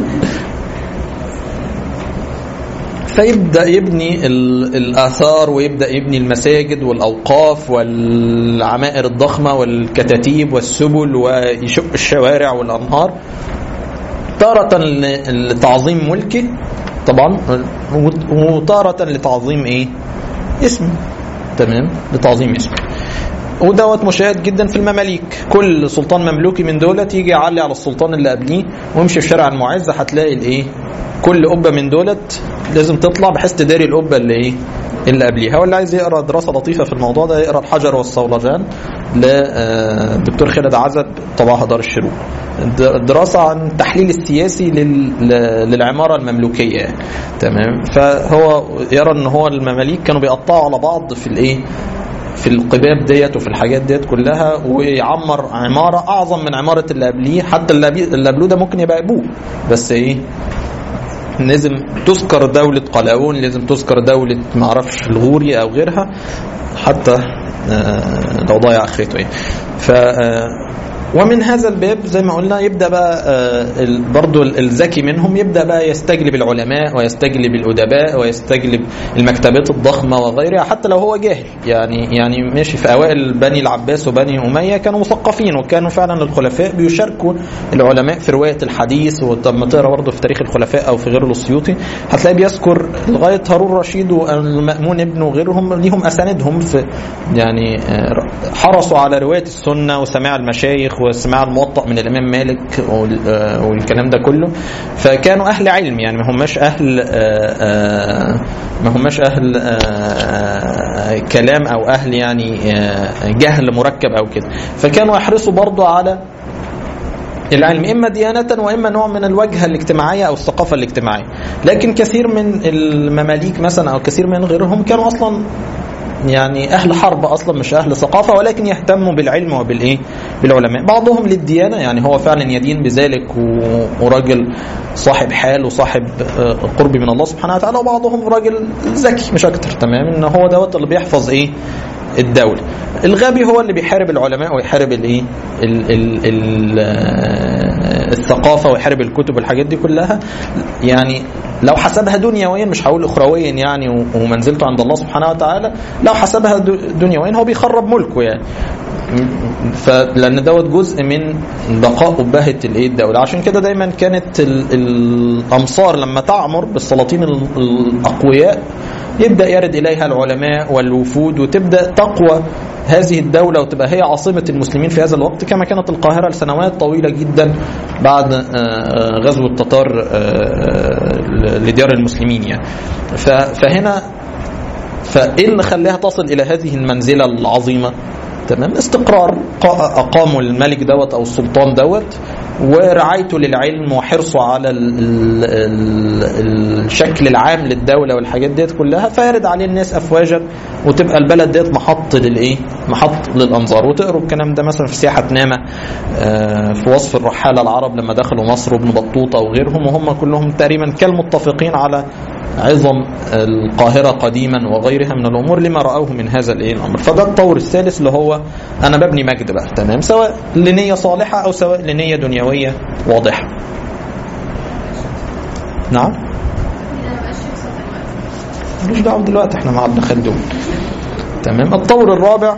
فيبدا يبني الاثار ويبدا يبني المساجد والاوقاف والعمائر الضخمه والكتاتيب والسبل ويشق الشوارع والانهار تارة لتعظيم ملكه طبعا وتارة لتعظيم ايه؟ اسمه تمام لتعظيم اسمه ودوت مشاهد جدا في المماليك كل سلطان مملوكي من دولت يجي يعلي على السلطان اللي قبليه ويمشي في شارع المعز هتلاقي الايه كل قبه من دولت لازم تطلع بحيث تداري القبه اللي ايه اللي قبليها واللي عايز يقرا دراسه لطيفه في الموضوع ده يقرا الحجر والصولجان للدكتور خالد عزب طبعها دار الشروق دراسة عن التحليل السياسي للعمارة المملوكية يعني. تمام فهو يرى ان هو المماليك كانوا بيقطعوا على بعض في الايه في القباب ديت وفي الحاجات ديت كلها ويعمر عمارة أعظم من عمارة اللي قبليه حتى اللي قبلوه ده ممكن يبقى أبوه بس إيه لازم تذكر دولة قلاوون لازم تذكر دولة معرفش الغوري أو غيرها حتى لو ضيع اخرته يعني ف ومن هذا الباب زي ما قلنا يبدا بقى برضو الذكي منهم يبدا بقى يستجلب العلماء ويستجلب الادباء ويستجلب المكتبات الضخمه وغيرها حتى لو هو جاهل يعني يعني ماشي في اوائل بني العباس وبني اميه كانوا مثقفين وكانوا فعلا الخلفاء بيشاركوا العلماء في روايه الحديث وطب ما تقرا برضه في تاريخ الخلفاء او في غير السيوطي هتلاقي بيذكر لغايه هارون رشيد والمامون ابنه وغيرهم ليهم اساندهم في يعني حرصوا على روايه السنه وسماع المشايخ وسماع الموطأ من الإمام مالك والكلام ده كله فكانوا أهل علم يعني ما هماش أهل ما هماش أهل كلام أو أهل يعني جهل مركب أو كده فكانوا يحرصوا برضو على العلم إما ديانة وإما نوع من الوجهة الاجتماعية أو الثقافة الاجتماعية لكن كثير من المماليك مثلا أو كثير من غيرهم كانوا أصلا يعني اهل حرب اصلا مش اهل ثقافه ولكن يهتموا بالعلم وبالايه بالعلماء بعضهم للديانه يعني هو فعلا يدين بذلك وراجل صاحب حال وصاحب قرب من الله سبحانه وتعالى وبعضهم راجل ذكي مش اكتر تمام ان هو دوت اللي بيحفظ ايه الدولة الغبي هو اللي بيحارب العلماء ويحارب الايه ال ال ال الثقافة ويحارب الكتب والحاجات دي كلها يعني لو حسبها دنيويا مش هقول اخرويا يعني ومنزلته عند الله سبحانه وتعالى لو حسبها دنيويا هو بيخرب ملكه يعني فلان دوت جزء من بقاء ابهه الايه الدوله عشان كده دايما كانت الامصار لما تعمر بالسلاطين الاقوياء يبدا يرد اليها العلماء والوفود وتبدا تقوى هذه الدولة وتبقى هي عاصمة المسلمين في هذا الوقت كما كانت القاهرة لسنوات طويلة جدا بعد غزو التتار لديار المسلمين يعني فهنا فايه اللي خلاها تصل الى هذه المنزلة العظيمة تمام استقرار اقاموا الملك دوت او السلطان دوت ورعايته للعلم وحرصه على ال ال ال الشكل العام للدوله والحاجات ديت كلها فيرد عليه الناس افواجا وتبقى البلد ديت محط للايه؟ محط للانظار وتقروا الكلام ده مثلا في سياحه نامه في وصف الرحاله العرب لما دخلوا مصر وابن بطوطه وغيرهم وهم كلهم تقريبا كالمتفقين على عظم القاهرة قديما وغيرها من الأمور لما رأوه من هذا الإيه الأمر فده الطور الثالث اللي هو أنا ببني مجد بقى تمام سواء لنية صالحة أو سواء لنية دنيوية واضحة نعم مش دعوة دلوقتي احنا مع ابن خلدون تمام الطور الرابع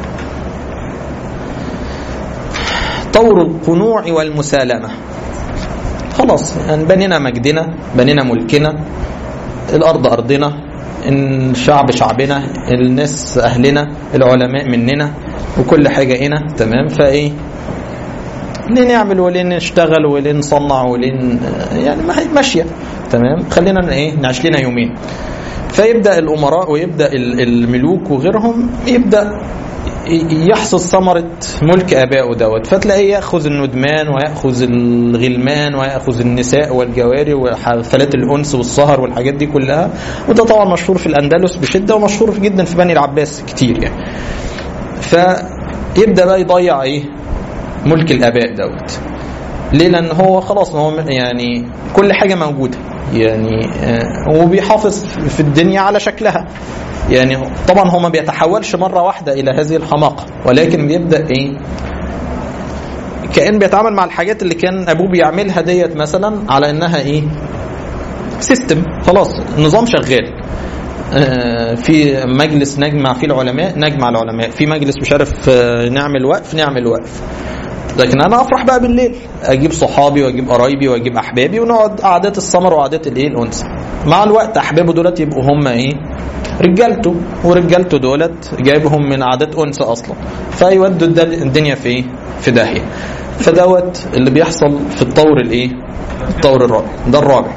طور القنوع والمسالمة خلاص يعني بنينا مجدنا بنينا ملكنا الارض ارضنا الشعب شعبنا الناس اهلنا العلماء مننا وكل حاجه هنا تمام فايه ليه نعمل وليه نشتغل وليه نصنع وليه ن- يعني ما هي ماشيه تمام خلينا ايه نعيش لنا يومين فيبدا الامراء ويبدا ال- الملوك وغيرهم يبدا ي- يحصد ثمرة ملك آبائه دوت فتلاقيه يأخذ الندمان ويأخذ الغلمان ويأخذ النساء والجواري وحفلات الأنس والسهر والحاجات دي كلها وده طبعا مشهور في الأندلس بشدة ومشهور جدا في بني العباس كتير يعني فيبدأ بقى يضيع إيه ملك الآباء دوت ليه لأن هو خلاص هو يعني كل حاجة موجودة يعني آه، وبيحافظ في الدنيا على شكلها يعني طبعا هو ما بيتحولش مرة واحدة إلى هذه الحماقة ولكن بيبدأ إيه كأن بيتعامل مع الحاجات اللي كان أبوه بيعملها ديت مثلا على إنها إيه سيستم خلاص نظام شغال آه، في مجلس نجمع فيه العلماء نجمع العلماء في مجلس مش عارف آه، نعمل وقف نعمل وقف لكن انا افرح بقى بالليل اجيب صحابي واجيب قرايبي واجيب احبابي ونقعد قعدات السمر وقعدات الايه الانثى مع الوقت احبابه دولت يبقوا هم ايه رجالته ورجالته دولت جايبهم من عادات انثى اصلا فيودوا الد- الدنيا في ايه في داهيه فدوت اللي بيحصل في الطور الايه الطور الرابع ده الرابع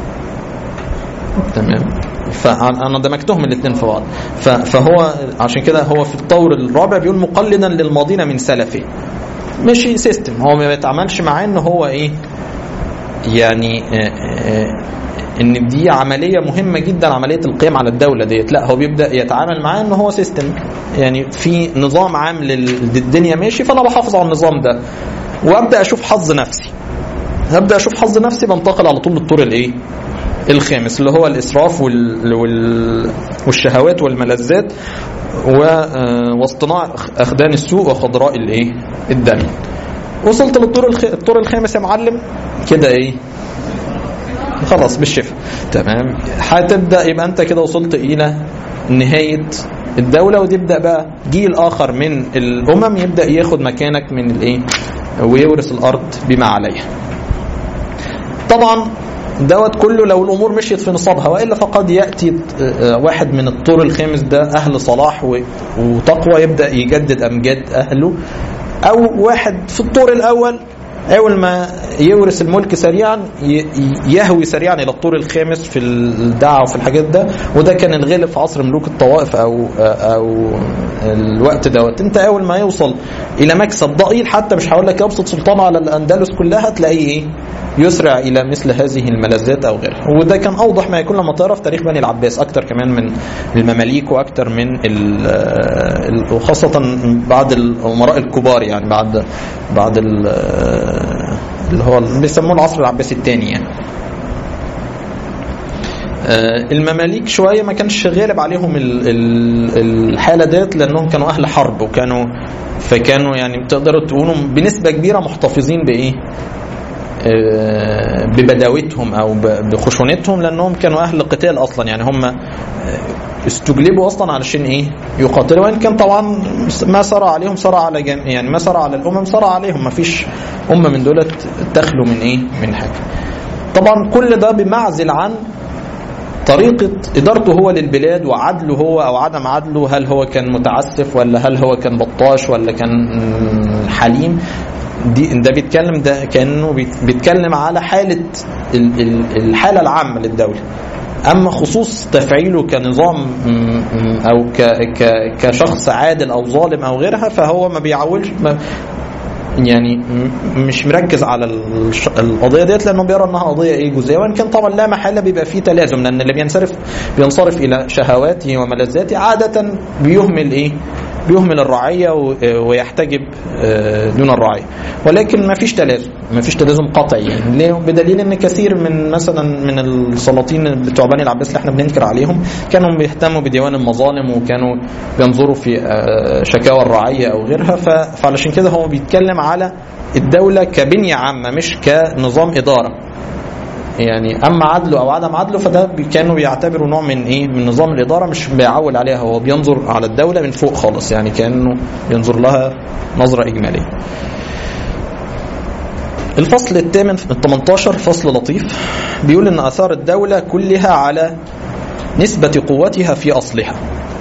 تمام فانا دمجتهم الاثنين في بعض ف- فهو عشان كده هو في الطور الرابع بيقول مقلدا للماضين من سلفه ماشي سيستم هو ما بيتعاملش معاه ان هو ايه يعني آه، آه، ان دي عمليه مهمه جدا عمليه القيام على الدوله ديت لا هو بيبدا يتعامل معاه ان هو سيستم يعني في نظام عام لل- للدنيا ماشي فانا بحافظ على النظام ده وابدا اشوف حظ نفسي هبدا اشوف حظ نفسي بنتقل على طول للطور الايه الخامس اللي هو الاسراف وال... وال... والشهوات والملذات و... آه، واصطناع اخدان السوء وخضراء الايه الدم وصلت للطور الخ... الطور الخامس يا معلم كده ايه خلاص بالشفا تمام هتبدا يبقى انت كده وصلت الى نهايه الدوله وتبدا بقى جيل اخر من الامم يبدا ياخد مكانك من الايه ويورث الارض بما عليها طبعا دوت كله لو الامور مشيت في نصابها والا فقد ياتي آه، واحد من الطور الخامس ده اهل صلاح و- وتقوى يبدا يجدد امجاد اهله او واحد في الطور الاول اول ما يورث الملك سريعا ي- يهوي سريعا الى الطور الخامس في الدعوه وفي الحاجات ده وده كان الغالب في عصر ملوك الطوائف او او الوقت دوت انت اول ما يوصل الى مكسب ضئيل حتى مش هقول لك يبسط سلطانه على الاندلس كلها تلاقيه ايه يسرع الى مثل هذه الملذات او غيرها وده كان اوضح ما يكون لما تقرا في تاريخ بني العباس اكتر كمان من المماليك واكتر من ال- ال- وخاصه بعد الامراء الكبار يعني بعد بعد ال- اللي هو اللي بيسموه العصر العباسي الثاني يعني آه، المماليك شويه ما كانش غالب عليهم ال- ال- الحاله ديت لانهم كانوا اهل حرب وكانوا فكانوا يعني تقدروا تقولوا بنسبه كبيره محتفظين بايه؟ آه، ببداوتهم او ب- بخشونتهم لانهم كانوا اهل قتال اصلا يعني هم آه، استجلبوا اصلا علشان ايه؟ يقاتلوا وان كان طبعا ما سرى عليهم سرى على جم... يعني ما سرى على الامم سرى عليهم ما فيش امه من دولت تخلو من ايه؟ من حاجه. طبعا كل ده بمعزل عن طريقة إدارته هو للبلاد وعدله هو أو عدم عدله هل هو كان متعسف ولا هل هو كان بطاش ولا كان مم، حليم دي ده بيتكلم ده كأنه بيت- بيتكلم على حالة ال- ال- الحالة العامة للدولة أما خصوص تفعيله كنظام مم، مم، أو ك ك كشخص عادل أو ظالم أو غيرها فهو ما بيعولش ما يعني م- مش مركز على الش- القضيه ديت لانه بيرى انها قضيه ايه جزئيه وان كان طبعا لا محاله بيبقى فيه تلازم لان اللي بينصرف بينصرف الى شهواته وملذاته عاده بيهمل ايه؟ بيهمل الرعيه و- ويحتجب آه، دون الرعيه ولكن ما فيش تلازم ما فيش تلازم قطعي يعني ليه بدليل ان كثير من مثلا من السلاطين بتوع بني العباس اللي احنا بننكر عليهم كانوا بيهتموا بديوان المظالم وكانوا بينظروا في آه، شكاوى الرعيه او غيرها ف- فعلشان كده هو بيتكلم على الدوله كبنيه عامه مش كنظام اداره يعني اما عدله او عدم عدله فده بي- كانوا بيعتبروا نوع من ايه من نظام الاداره مش بيعول عليها هو بينظر على الدوله من فوق خالص يعني كانه ينظر لها نظره اجماليه الفصل الثامن ال 18 فصل لطيف بيقول ان اثار الدوله كلها على نسبة قوتها في أصلها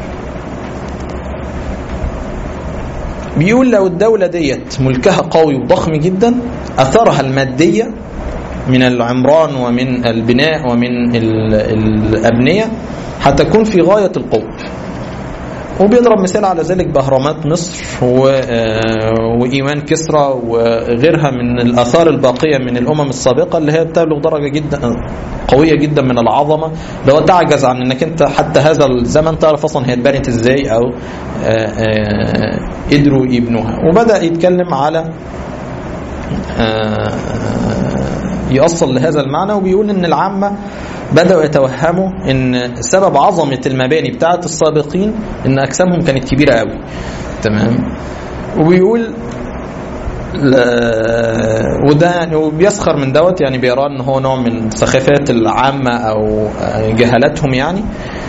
بيقول لو الدولة ديت ملكها قوي وضخم جدا أثرها المادية من العمران ومن البناء ومن ال- الأبنية هتكون في غاية القوة وبيضرب مثال على ذلك بأهرامات مصر و- آه، وإيمان كسرى وغيرها من الآثار الباقية من الأمم السابقة اللي هي بتبلغ درجة جدا قوية جدا من العظمة لو تعجز عن انك انت حتى هذا الزمن تعرف اصلا هي اتبنت ازاي او آه، آه، قدروا يبنوها وبدأ يتكلم على آه، يأصل لهذا المعنى وبيقول ان العامة بدأوا يتوهموا ان سبب عظمة المباني بتاعة السابقين ان اجسامهم كانت كبيرة قوي تمام وبيقول لا- وده يعني وبيسخر من دوت يعني بيراه ان هو نوع من سخافات العامة او جهالتهم يعني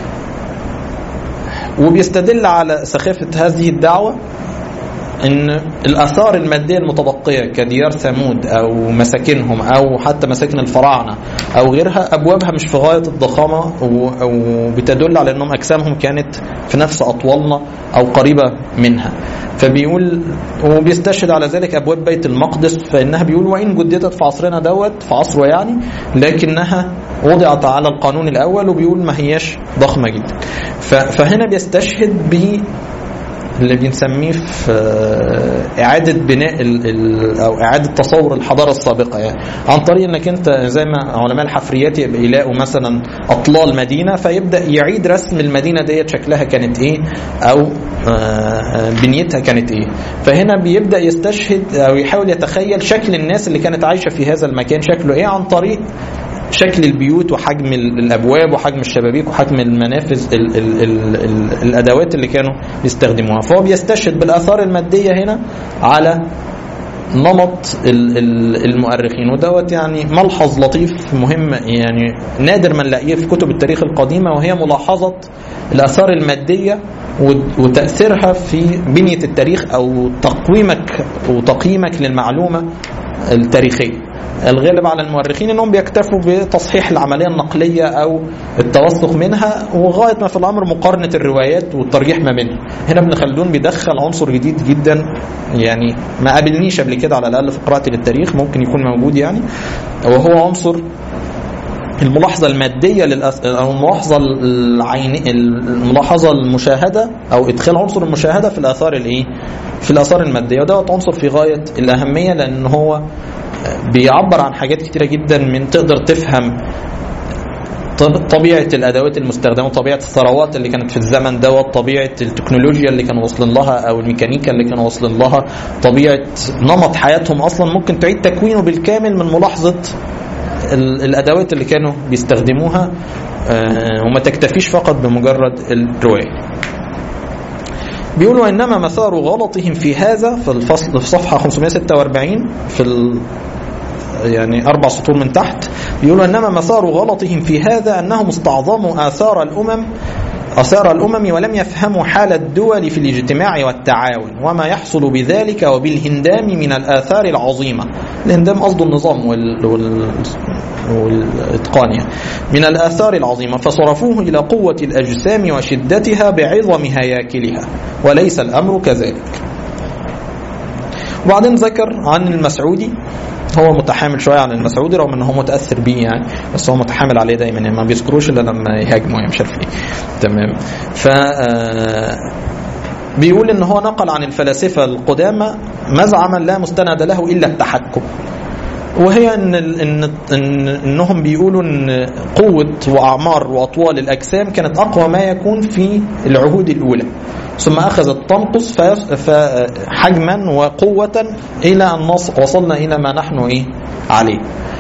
وبيستدل على سخافة هذه الدعوة ان الاثار الماديه المتبقيه كديار ثمود او مساكنهم او حتى مساكن الفراعنه او غيرها ابوابها مش في غايه الضخامه و- وبتدل على انهم اجسامهم كانت في نفس اطوالنا او قريبه منها فبيقول وبيستشهد على ذلك ابواب بيت المقدس فانها بيقول وان جددت في عصرنا دوت في عصره يعني لكنها وضعت على القانون الاول وبيقول ما هياش ضخمه جدا ف- فهنا بيستشهد ب اللي بنسميه في آه، إعادة بناء ال ال أو إعادة تصور الحضارة السابقة يعني عن طريق إنك أنت زي ما علماء الحفريات يبقى يلاقوا مثلا أطلال مدينة فيبدأ يعيد رسم المدينة ديت شكلها كانت إيه أو آه، بنيتها كانت إيه فهنا بيبدأ يستشهد أو يحاول يتخيل شكل الناس اللي كانت عايشة في هذا المكان شكله إيه عن طريق شكل البيوت وحجم ال- الابواب وحجم الشبابيك وحجم المنافذ ال ال ال ال الادوات اللي كانوا بيستخدموها فهو بيستشهد بالاثار الماديه هنا على نمط ال- ال- المؤرخين ودوت يعني ملحظ لطيف مهم يعني نادر ما نلاقيه في كتب التاريخ القديمه وهي ملاحظه الاثار الماديه وت- وتاثيرها في بنيه التاريخ او تقويمك وتقييمك للمعلومه التاريخيه الغالب على المؤرخين انهم بيكتفوا بتصحيح العمليه النقليه او التوثق منها وغايه ما في الامر مقارنه الروايات والترجيح ما بينها. هنا ابن خلدون بيدخل عنصر جديد جدا يعني ما قابلنيش قبل كده على الاقل في قراءتي للتاريخ ممكن يكون موجود يعني وهو عنصر الملاحظه الماديه للأس... او الملاحظه العين الملاحظه المشاهده او ادخال عنصر المشاهده في الاثار الايه؟ في الاثار الماديه ودوت عنصر في غايه الاهميه لان هو بيعبر عن حاجات كتيره جدا من تقدر تفهم طب- طبيعه الادوات المستخدمه طبيعه الثروات اللي كانت في الزمن دوت طبيعه التكنولوجيا اللي كانوا واصلين لها او الميكانيكا اللي كانوا واصلين لها طبيعه نمط حياتهم اصلا ممكن تعيد تكوينه بالكامل من ملاحظه ال- الادوات اللي كانوا بيستخدموها آه، وما تكتفيش فقط بمجرد الروايه بيقولوا انما مثار غلطهم في هذا في الفصل في صفحه 546 في ال يعني اربع سطور من تحت بيقولوا انما مثار غلطهم في هذا انهم استعظموا اثار الامم اثار الامم ولم يفهموا حال الدول في الاجتماع والتعاون وما يحصل بذلك وبالهندام من الاثار العظيمه الهندام قصده النظام وال, وال والاتقان يعني من الاثار العظيمه فصرفوه الى قوه الاجسام وشدتها بعظم هياكلها وليس الامر كذلك وبعدين ذكر عن المسعودي هو متحامل شويه عن المسعودي رغم ان هو متاثر بيه يعني بس هو متحامل عليه دايما يعني ما بيذكروش الا لما يهاجموا يعني مش عارف ايه تمام ف آه، بيقول ان هو نقل عن الفلاسفه القدامى مزعما لا مستند له الا التحكم وهي ان ال- ان ان انهم بيقولوا ان قوه واعمار واطوال الاجسام كانت اقوى ما يكون في العهود الاولى ثم اخذت تنقص فيص- فحجما وقوه الى ان نص- وصلنا الى ما نحن ايه عليه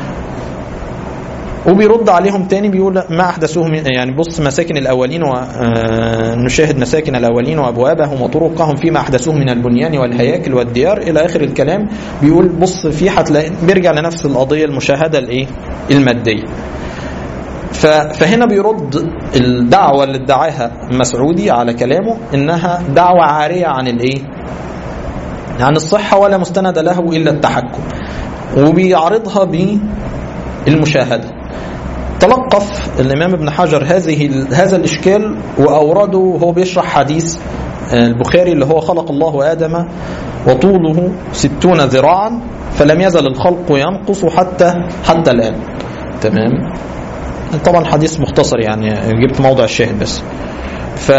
وبيرد عليهم تاني بيقول ما احدثوه من- يعني بص مساكن الاولين ونشاهد مساكن الاولين وابوابهم وطرقهم فيما احدثوه من البنيان والهياكل والديار الى اخر الكلام بيقول بص في هتلاقي بيرجع لنفس القضيه المشاهده الايه الماديه ف- فهنا بيرد الدعوه اللي ادعاها مسعودي على كلامه انها دعوه عاريه عن الايه عن الصحه ولا مستند له الا التحكم وبيعرضها بالمشاهده تلقف الامام ابن حجر هذه هذا الاشكال واورده وهو بيشرح حديث البخاري اللي هو خلق الله ادم وطوله ستون ذراعا فلم يزل الخلق ينقص حتى حتى الان تمام طبعا حديث مختصر يعني جبت موضع الشاهد بس ف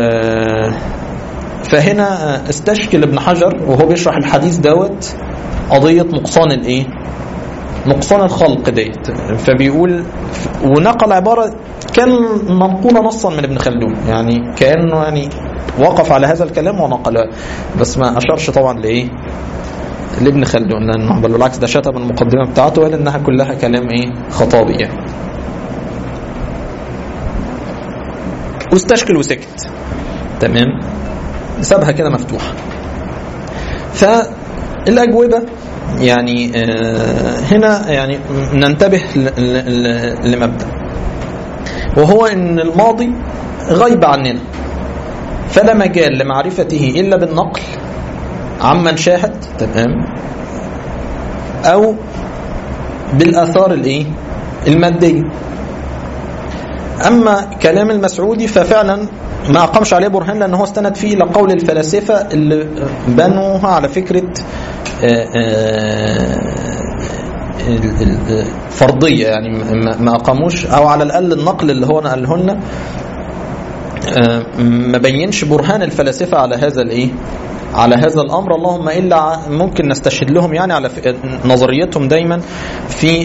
فهنا استشكل ابن حجر وهو بيشرح الحديث دوت قضية نقصان الايه نقصان الخلق ديت فبيقول ونقل عبارة كان منقولة نصا من ابن خلدون يعني كأنه يعني وقف على هذا الكلام ونقل بس ما أشارش طبعا لإيه لابن خلدون لأنه بل بالعكس ده شتم المقدمة بتاعته وقال إنها كلها كلام إيه خطابي يعني واستشكل وسكت تمام سابها كده مفتوحة فالأجوبة يعني هنا يعني ننتبه لمبدأ وهو ان الماضي غيب عننا فلا مجال لمعرفته الا بالنقل عمن شاهد تمام او بالاثار الايه الماديه اما كلام المسعودي ففعلا ما أقامش عليه برهان لأن هو استند فيه إلى قول الفلاسفة اللي بنوها على فكرة فرضية يعني ما أقاموش أو على الأقل النقل اللي هو نقله لنا ما بينش برهان الفلاسفة على هذا الإيه على هذا الامر اللهم الا ممكن نستشهد لهم يعني على نظريتهم دايما في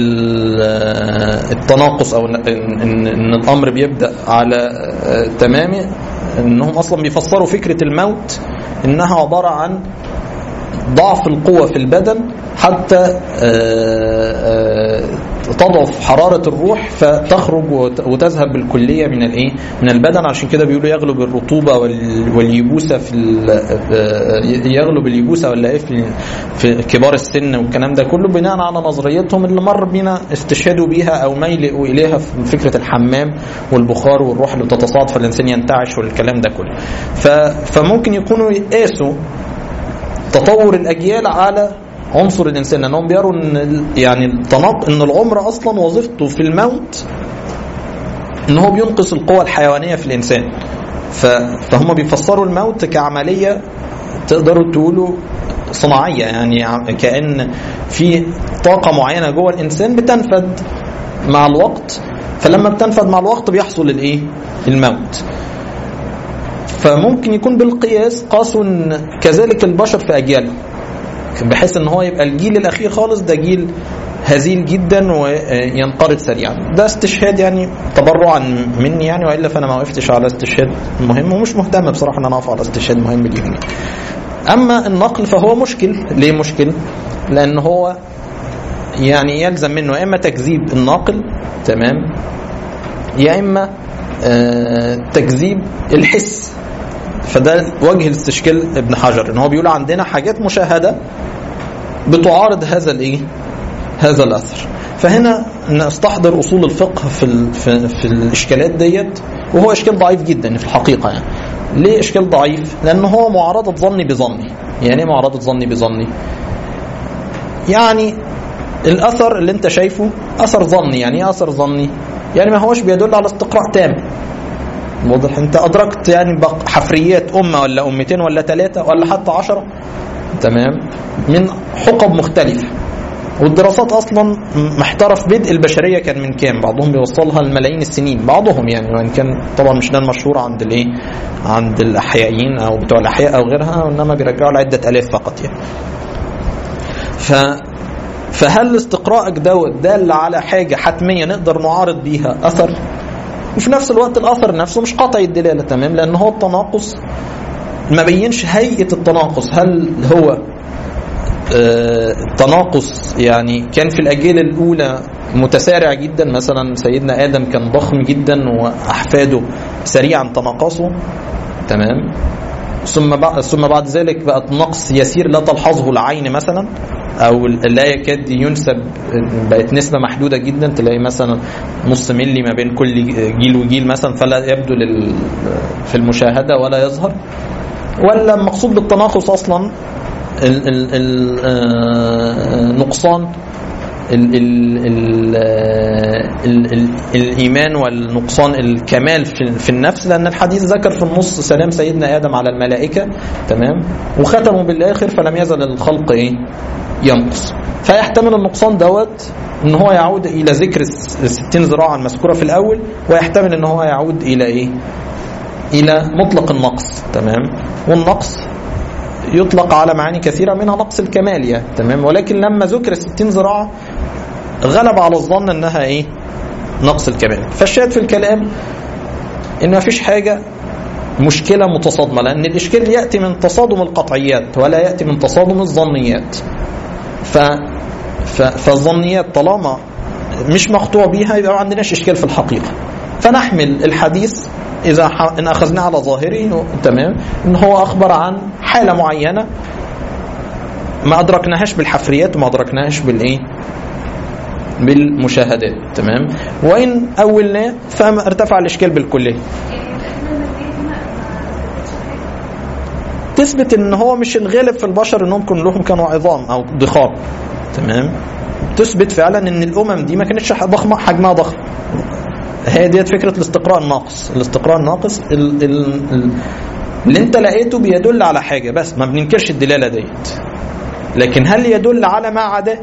التناقص او ان الامر بيبدا على تمامه انهم اصلا بيفسروا فكره الموت انها عباره عن ضعف القوة في البدن حتى تضعف حرارة الروح فتخرج وتذهب بالكلية من الايه؟ من البدن عشان كده بيقولوا يغلب الرطوبة واليبوسة في يغلب اليبوسة ولا ايه في, في كبار السن والكلام ده كله بناء على نظريتهم اللي مر بينا استشهدوا بيها او ما يلقوا اليها في فكرة الحمام والبخار والروح اللي بتتصاعد فالانسان ينتعش والكلام ده كله. فممكن يكونوا قاسوا تطور الاجيال على عنصر الانسان لانهم بيروا ان يعني التناق ان العمر اصلا وظيفته في الموت ان هو بينقص القوى الحيوانيه في الانسان فهم بيفسروا الموت كعمليه تقدروا تقولوا صناعيه يعني كان في طاقه معينه جوه الانسان بتنفذ مع الوقت فلما بتنفذ مع الوقت بيحصل الايه الموت فممكن يكون بالقياس قاسوا ان كذلك البشر في اجيالهم بحيث ان هو يبقى الجيل الاخير خالص ده جيل هزيل جدا وينقرض سريعا ده استشهاد يعني تبرعا مني يعني والا فانا ما وقفتش على استشهاد مهم ومش مهتم بصراحه ان انا اقف على استشهاد مهم ليهم اما النقل فهو مشكل ليه مشكل لان هو يعني يلزم منه يا اما تكذيب الناقل تمام يا اما آه تكذيب الحس فده وجه الاستشكال ابن حجر ان هو بيقول عندنا حاجات مشاهده بتعارض هذا الايه هذا الاثر فهنا نستحضر اصول الفقه في ال في, في الاشكالات ديت وهو اشكال ضعيف جدا في الحقيقه يعني ليه اشكال ضعيف لان هو معارضه ظني بظني يعني ايه معارضه ظني بظني يعني الاثر اللي انت شايفه اثر ظني يعني ايه اثر ظني يعني ما هوش بيدل على استقراء تام واضح انت ادركت يعني حفريات امه ولا امتين ولا ثلاثه ولا حتى عشرة تمام من حقب مختلفه والدراسات اصلا محترف بدء البشريه كان من كام بعضهم بيوصلها لملايين السنين بعضهم يعني وان كان طبعا مش ده المشهور عند الايه عند الاحيائيين او بتوع الاحياء او غيرها وانما بيرجعوا لعده الاف فقط يعني ف فهل استقراءك دوت دال على حاجه حتميه نقدر نعارض بيها اثر وفي نفس الوقت الاثر نفسه مش قطعي الدلاله تمام لان هو التناقص ما بينش هيئه التناقص هل هو آه تناقص يعني كان في الاجيال الاولى متسارع جدا مثلا سيدنا ادم كان ضخم جدا واحفاده سريعا تناقصوا تمام ثم بعد ثم بعد ذلك بقت نقص يسير لا تلحظه العين مثلا او لا يكاد ينسب بقت نسبه محدوده جدا تلاقي مثلا نص ملي ما بين كل جيل وجيل مثلا فلا يبدو لل في المشاهده ولا يظهر ولا المقصود بالتناقص اصلا النقصان ال ال ال ال ال الايمان والنقصان الكمال في, في النفس لان الحديث ذكر في النص سلام سيدنا ادم على الملائكه تمام وختموا بالاخر فلم يزل الخلق ايه ينقص فيحتمل النقصان دوت ان هو يعود الى ذكر ال 60 ذراعا المذكوره في الاول ويحتمل ان هو يعود الى ايه الى مطلق النقص تمام والنقص يطلق على معاني كثيرة منها نقص الكمال يعني تمام ولكن لما ذكر 60 ذراع غلب على الظن انها ايه نقص الكمال فالشاهد في الكلام ان ما فيش حاجة مشكلة متصادمة لأن الإشكال يأتي من تصادم القطعيات ولا يأتي من تصادم الظنيات ف... ف... فالظنيات طالما مش مقطوع بيها يبقى ما عندناش إشكال في الحقيقة فنحمل الحديث إذا ح... إن أخذناه على ظاهره تمام إن هو أخبر عن حالة معينة ما أدركناهاش بالحفريات وما أدركناهاش بالإيه بالمشاهدات تمام وإن أولناه فارتفع الإشكال بالكلية تثبت ان هو مش الغالب في البشر انهم كلهم كانوا عظام او ضخام تمام تثبت فعلا ان الامم دي ما كانتش ضخمه حجمها ضخم هي ديت فكره الاستقراء الناقص الاستقراء الناقص ال ال ال اللي انت لقيته بيدل على حاجه بس ما بننكرش الدلاله ديت لكن هل يدل على ما عداه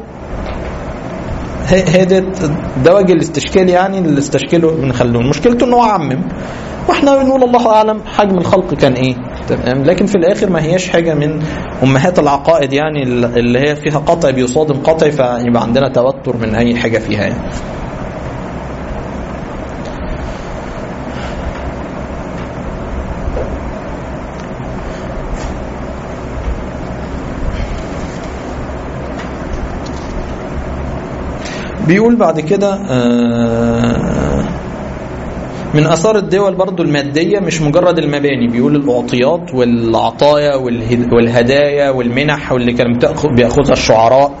هي ديت ده وجه الاستشكال يعني اللي استشكله ابن خلدون مشكلته ان هو عمم واحنا بنقول الله اعلم حجم الخلق كان ايه تمام لكن في الاخر ما هياش حاجه من امهات العقائد يعني اللي هي فيها قطع بيصادم قطع فيبقى عندنا توتر من اي حاجه فيها يعني بيقول بعد كده من اثار الدول برضو الماديه مش مجرد المباني بيقول الاعطيات والعطايا والهدايا والمنح واللي كان بياخذها الشعراء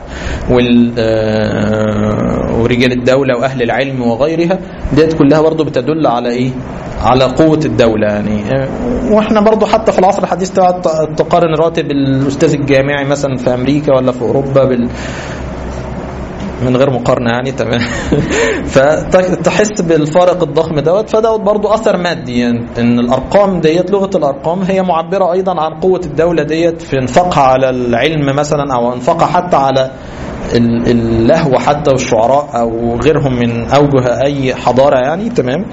ورجال الدوله واهل العلم وغيرها ديت كلها برضو بتدل على ايه على قوة الدولة يعني واحنا برضو حتى في العصر الحديث تقارن راتب الاستاذ الجامعي مثلا في امريكا ولا في اوروبا بال من غير مقارنه يعني تمام فتحس بالفارق الضخم دوت فدوت برضو اثر مادي يعني ان الارقام ديت لغه الارقام هي معبره ايضا عن قوه الدوله ديت في انفاقها على العلم مثلا او انفاقها حتى على اللهو حتى والشعراء او غيرهم من اوجه اي حضاره يعني تمام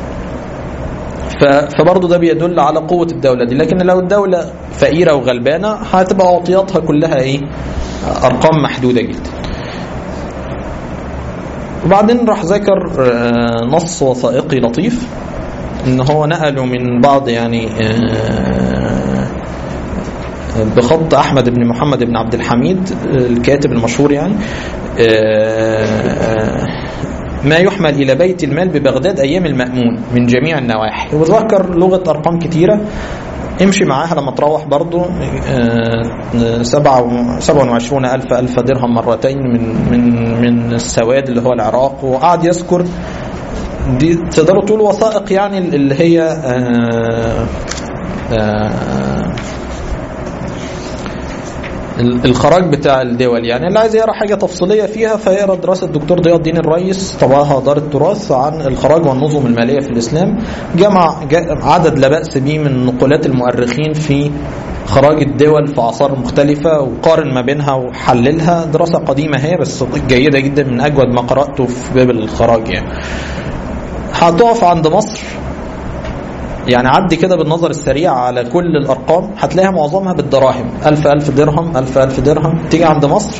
فبرضه ده بيدل على قوة الدولة دي لكن لو الدولة فقيرة وغلبانة هتبقى عطياتها كلها ايه ارقام محدودة جدا وبعدين راح ذكر نص وثائقي لطيف ان هو نقله من بعض يعني بخط احمد بن محمد بن عبد الحميد الكاتب المشهور يعني ما يحمل الى بيت المال ببغداد ايام المامون من جميع النواحي وذكر لغه ارقام كثيره امشي معاها لما تروح برضو سبعة وعشرون ألف ألف درهم مرتين من من من السواد اللي هو العراق وقعد يذكر دي تقدروا تقولوا وثائق يعني اللي هي آآ آآ الخراج بتاع الدول يعني اللي عايز يقرا حاجه تفصيليه فيها فيقرا دراسه الدكتور ضياء الدين الرئيس طبعها دار التراث عن الخراج والنظم الماليه في الاسلام جمع عدد لا باس به من نقولات المؤرخين في خراج الدول في اعصار مختلفه وقارن ما بينها وحللها دراسه قديمه هي بس جيده جدا من اجود ما قراته في باب الخراج يعني هتقف عند مصر يعني عدي كده بالنظر السريع على كل الارقام هتلاقيها معظمها بالدراهم ألف ألف درهم ألف ألف درهم تيجي عند مصر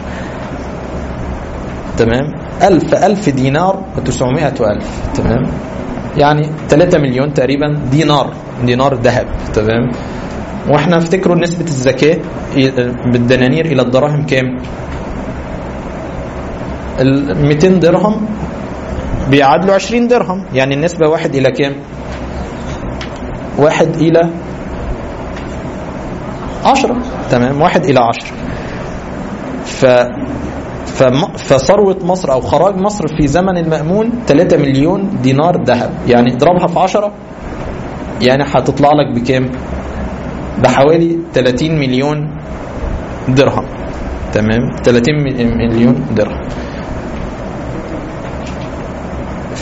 تمام ألف ألف دينار ب 900 ألف تمام يعني 3 مليون تقريبا دينار دينار ذهب تمام واحنا افتكروا نسبة الزكاة بالدنانير إلى الدراهم كام؟ ال 200 درهم بيعادلوا 20 درهم يعني النسبة واحد إلى كام؟ واحد إلى عشرة تمام واحد إلى عشرة ف فثروة مصر أو خراج مصر في زمن المأمون 3 مليون دينار ذهب يعني اضربها في 10 يعني هتطلع لك بكام؟ بحوالي 30 مليون درهم تمام 30 مليون درهم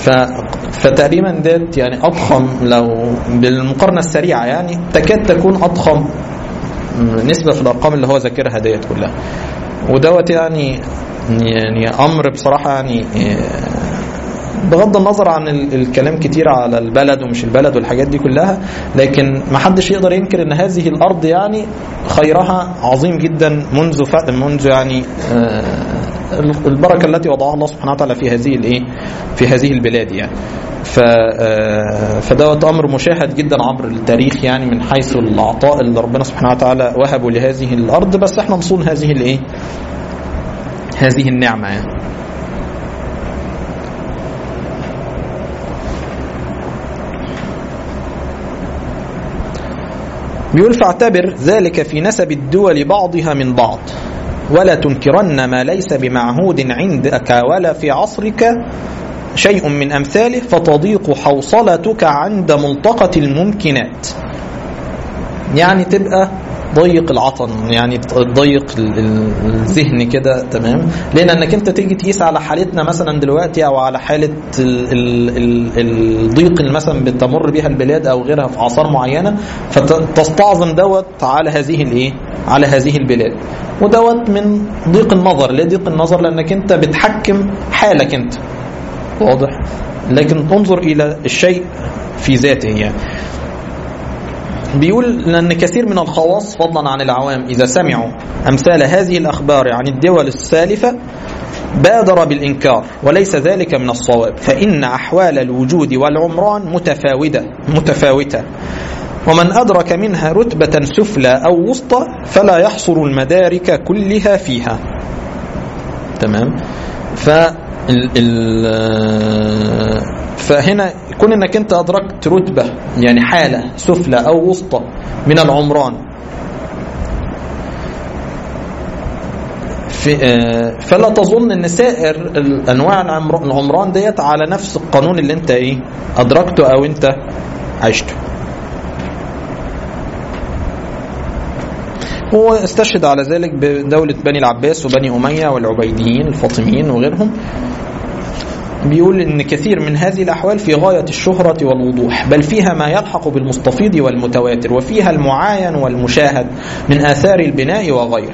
ف... فتقريبا ديت يعني اضخم لو بالمقارنه السريعه يعني تكاد تكون اضخم نسبه في الارقام اللي هو ذاكرها ديت كلها ودوت يعني يعني امر بصراحه يعني بغض النظر عن الكلام كتير على البلد ومش البلد والحاجات دي كلها لكن ما حدش يقدر ينكر ان هذه الارض يعني خيرها عظيم جدا منذ منذ يعني البركه التي وضعها الله سبحانه وتعالى في هذه الايه في هذه البلاد يعني ف فدوت امر مشاهد جدا عبر التاريخ يعني من حيث العطاء اللي ربنا سبحانه وتعالى وهبه لهذه الارض بس احنا نصون هذه الايه هذه النعمه يعني بيقول فاعتبر ذلك في نسب الدول بعضها من بعض ولا تنكرن ما ليس بمعهود عندك ولا في عصرك شيء من أمثاله فتضيق حوصلتك عند ملتقة الممكنات يعني تبقى ضيق العطن يعني تضيق الذهن كده تمام لان انك انت تيجي تقيس على حالتنا مثلا دلوقتي او على حاله الضيق اللي مثلا بتمر بها البلاد او غيرها في اعصار معينه فتستعظم دوت على هذه الايه على هذه البلاد ودوت من ضيق النظر ليه ضيق النظر لانك انت بتحكم حالك انت واضح لكن انظر الى الشيء في ذاته يعني بيقول لأن كثير من الخواص فضلا عن العوام إذا سمعوا أمثال هذه الأخبار عن الدول السالفة بادر بالإنكار وليس ذلك من الصواب فإن أحوال الوجود والعمران متفاوتة متفاوتة ومن أدرك منها رتبة سفلى أو وسطى فلا يحصر المدارك كلها فيها تمام ف فهنا كون انك انت ادركت رتبه يعني حاله سفلى او وسطى من العمران في فلا تظن ان سائر انواع العمران ديت على نفس القانون اللي انت ايه ادركته او انت عشته هو استشهد على ذلك بدولة بني العباس وبني أمية والعبيديين الفاطميين وغيرهم بيقول ان كثير من هذه الاحوال في غايه الشهره والوضوح بل فيها ما يلحق بالمستفيض والمتواتر وفيها المعاين والمشاهد من اثار البناء وغيره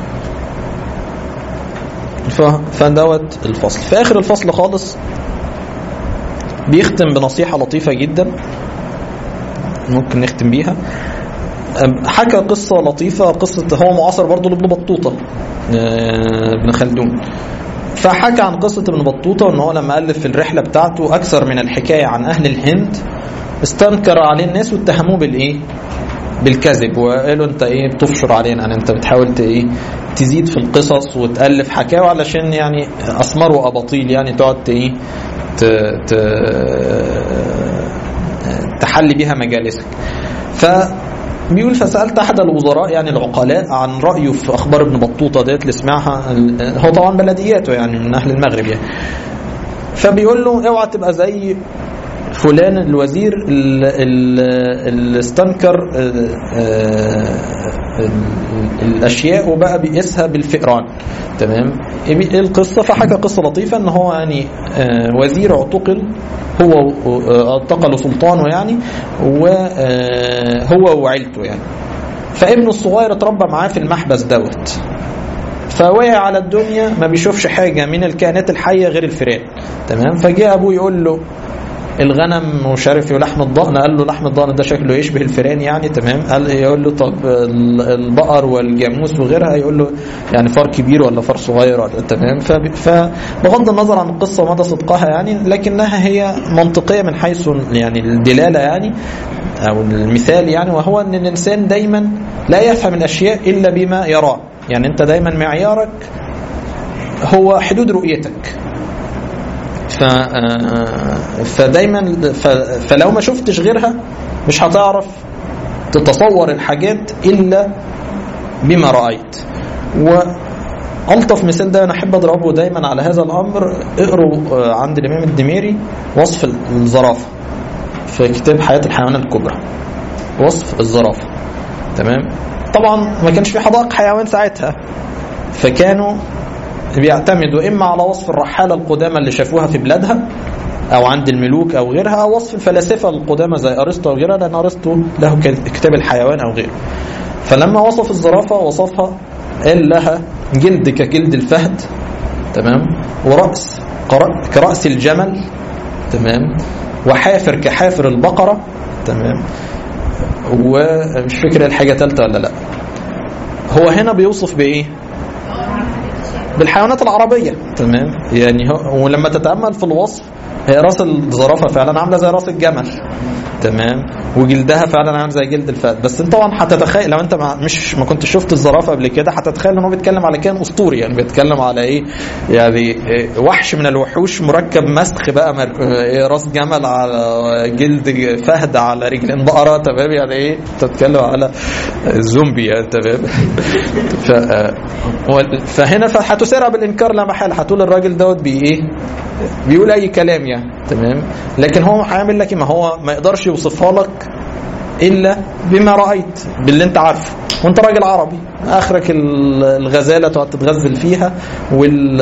فدوت الفصل في اخر الفصل خالص بيختم بنصيحه لطيفه جدا ممكن نختم بيها حكى قصة لطيفة قصة هو معاصر برضه لابن بطوطة ابن خلدون فحكى عن قصة ابن بطوطة ان هو لما ألف في الرحلة بتاعته أكثر من الحكاية عن أهل الهند استنكر عليه الناس واتهموه بالإيه؟ بالكذب وقالوا انت ايه بتفشر علينا يعني انت بتحاول ايه تزيد في القصص وتالف حكاوي علشان يعني اسمر واباطيل يعني تقعد ايه تحلي بيها مجالسك ف بيقول فسالت احد الوزراء يعني العقلاء عن رايه في اخبار ابن بطوطه ديت اللي سمعها هو طبعا بلدياته يعني من اهل المغرب يعني فبيقول له اوعى تبقى زي فلان الوزير اللي استنكر الاشياء وبقى بيقيسها بالفئران تمام ايه القصه فحكى قصه لطيفه ان هو يعني وزير اعتقل هو اعتقل سلطانه يعني وهو وعيلته يعني فابنه الصغير اتربى معاه في المحبس دوت فوقع على الدنيا ما بيشوفش حاجه من الكائنات الحيه غير الفئران تمام فجاء ابوه يقول له الغنم مش عارف لحم الضأن قال له لحم الضأن ده شكله يشبه الفيران يعني تمام قال يقول له طب البقر والجاموس وغيرها يقول له يعني فار كبير ولا فار صغير ولا تمام فبغض النظر عن القصه ومدى صدقها يعني لكنها هي منطقيه من حيث يعني الدلاله يعني او المثال يعني وهو ان الانسان دايما لا يفهم الاشياء الا بما يراه يعني انت دايما معيارك هو حدود رؤيتك ف فدايما ف... فلو ما شفتش غيرها مش هتعرف تتصور الحاجات الا بما رايت والطف مثال ده انا احب اضربه دايما على هذا الامر اقروا عند الامام الدميري وصف الزرافه في كتاب حياه الحيوانات الكبرى وصف الزرافه تمام طبعا ما كانش في حدائق حيوان ساعتها فكانوا بيعتمدوا اما على وصف الرحاله القدامى اللي شافوها في بلادها او عند الملوك او غيرها او وصف الفلاسفه القدامى زي ارسطو او غيرها لان ارسطو له كتاب الحيوان او غيره فلما وصف الزرافه وصفها قال لها جلد كجلد الفهد تمام ورأس كرأس الجمل تمام وحافر كحافر البقرة تمام ومش فاكر الحاجة ثالثة ولا لا هو هنا بيوصف بإيه بالحيوانات العربية تمام يعني هو ولما تتأمل في الوصف هي راس الزرافة فعلا عاملة زي راس الجمل تمام وجلدها فعلا عامل زي جلد الفهد بس انت طبعا هتتخيل لو انت ما مش ما كنت شفت الزرافه قبل كده هتتخيل ان هو بيتكلم على كائن اسطوري يعني بيتكلم على ايه يعني وحش من الوحوش مركب مسخ بقى مر... راس جمل على جلد فهد على رجلين بقره تمام يعني ايه تتكلم على زومبي يعني تمام ف... فهنا هتسارع بالانكار لا محاله هتقول الراجل دوت بي ايه بيقول اي كلام يعني تمام لكن هو هيعمل لك ما هو ما يقدرش يوصفها لك الا بما رايت باللي انت عارفه وانت راجل عربي اخرك الغزاله تقعد تتغزل فيها وال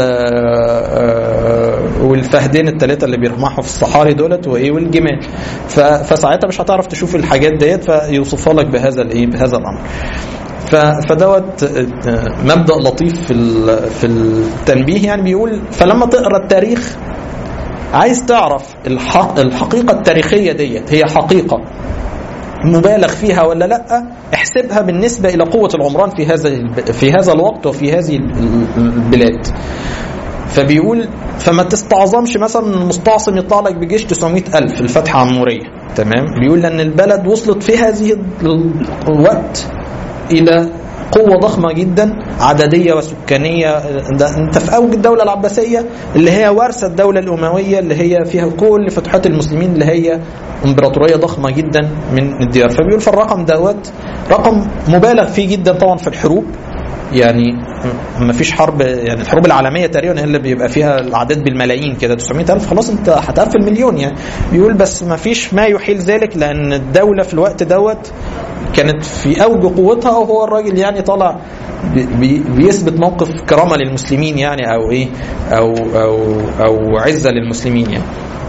والفهدين الثلاثه اللي بيرمحوا في الصحاري دولت وايه والجمال فساعتها مش هتعرف تشوف الحاجات ديت فيوصفها لك بهذا الايه بهذا الامر فدوت مبدا لطيف في في التنبيه يعني بيقول فلما تقرا التاريخ عايز تعرف الحق الحقيقه التاريخيه ديت هي حقيقه مبالغ فيها ولا لا احسبها بالنسبه الى قوه العمران في هذا في هذا الوقت وفي هذه البلاد فبيقول فما تستعظمش مثلا المستعصم يطلع لك بجيش 900 ألف الفتحة عمورية تمام بيقول لأن البلد وصلت في هذه الوقت إلى قوة ضخمة جدا عددية وسكانية ده انت في أوج الدولة العباسية اللي هي ورثة الدولة الأموية اللي هي فيها كل فتوحات المسلمين اللي هي امبراطورية ضخمة جدا من الديار فبيقول في الرقم دوت رقم مبالغ فيه جدا طبعا في الحروب يعني ما فيش حرب يعني الحروب العالميه تقريبا هي اللي بيبقى فيها الاعداد بالملايين كده 900 الف خلاص انت هتقفل مليون يعني بيقول بس ما فيش ما يحيل ذلك لان الدوله في الوقت دوت كانت في اوج قوتها وهو الراجل يعني طالع بي بيثبت موقف كرامه للمسلمين يعني او ايه او او او عزه للمسلمين يعني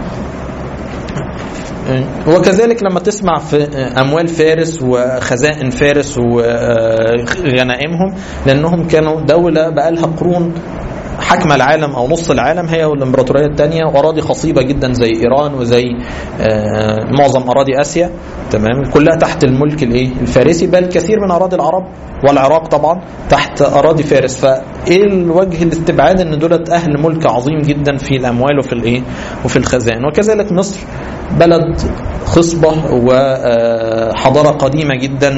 وكذلك لما تسمع في اموال فارس وخزائن فارس وغنائمهم لانهم كانوا دوله بقالها قرون حكم العالم او نص العالم هي والامبراطوريه الثانيه واراضي خصيبه جدا زي ايران وزي معظم اراضي اسيا تمام كلها تحت الملك الايه الفارسي بل كثير من اراضي العرب والعراق طبعا تحت اراضي فارس فايه الوجه الاستبعاد ان دولت اهل ملك عظيم جدا في الاموال وفي الايه وفي الخزائن وكذلك مصر بلد خصبة وحضارة قديمة جدا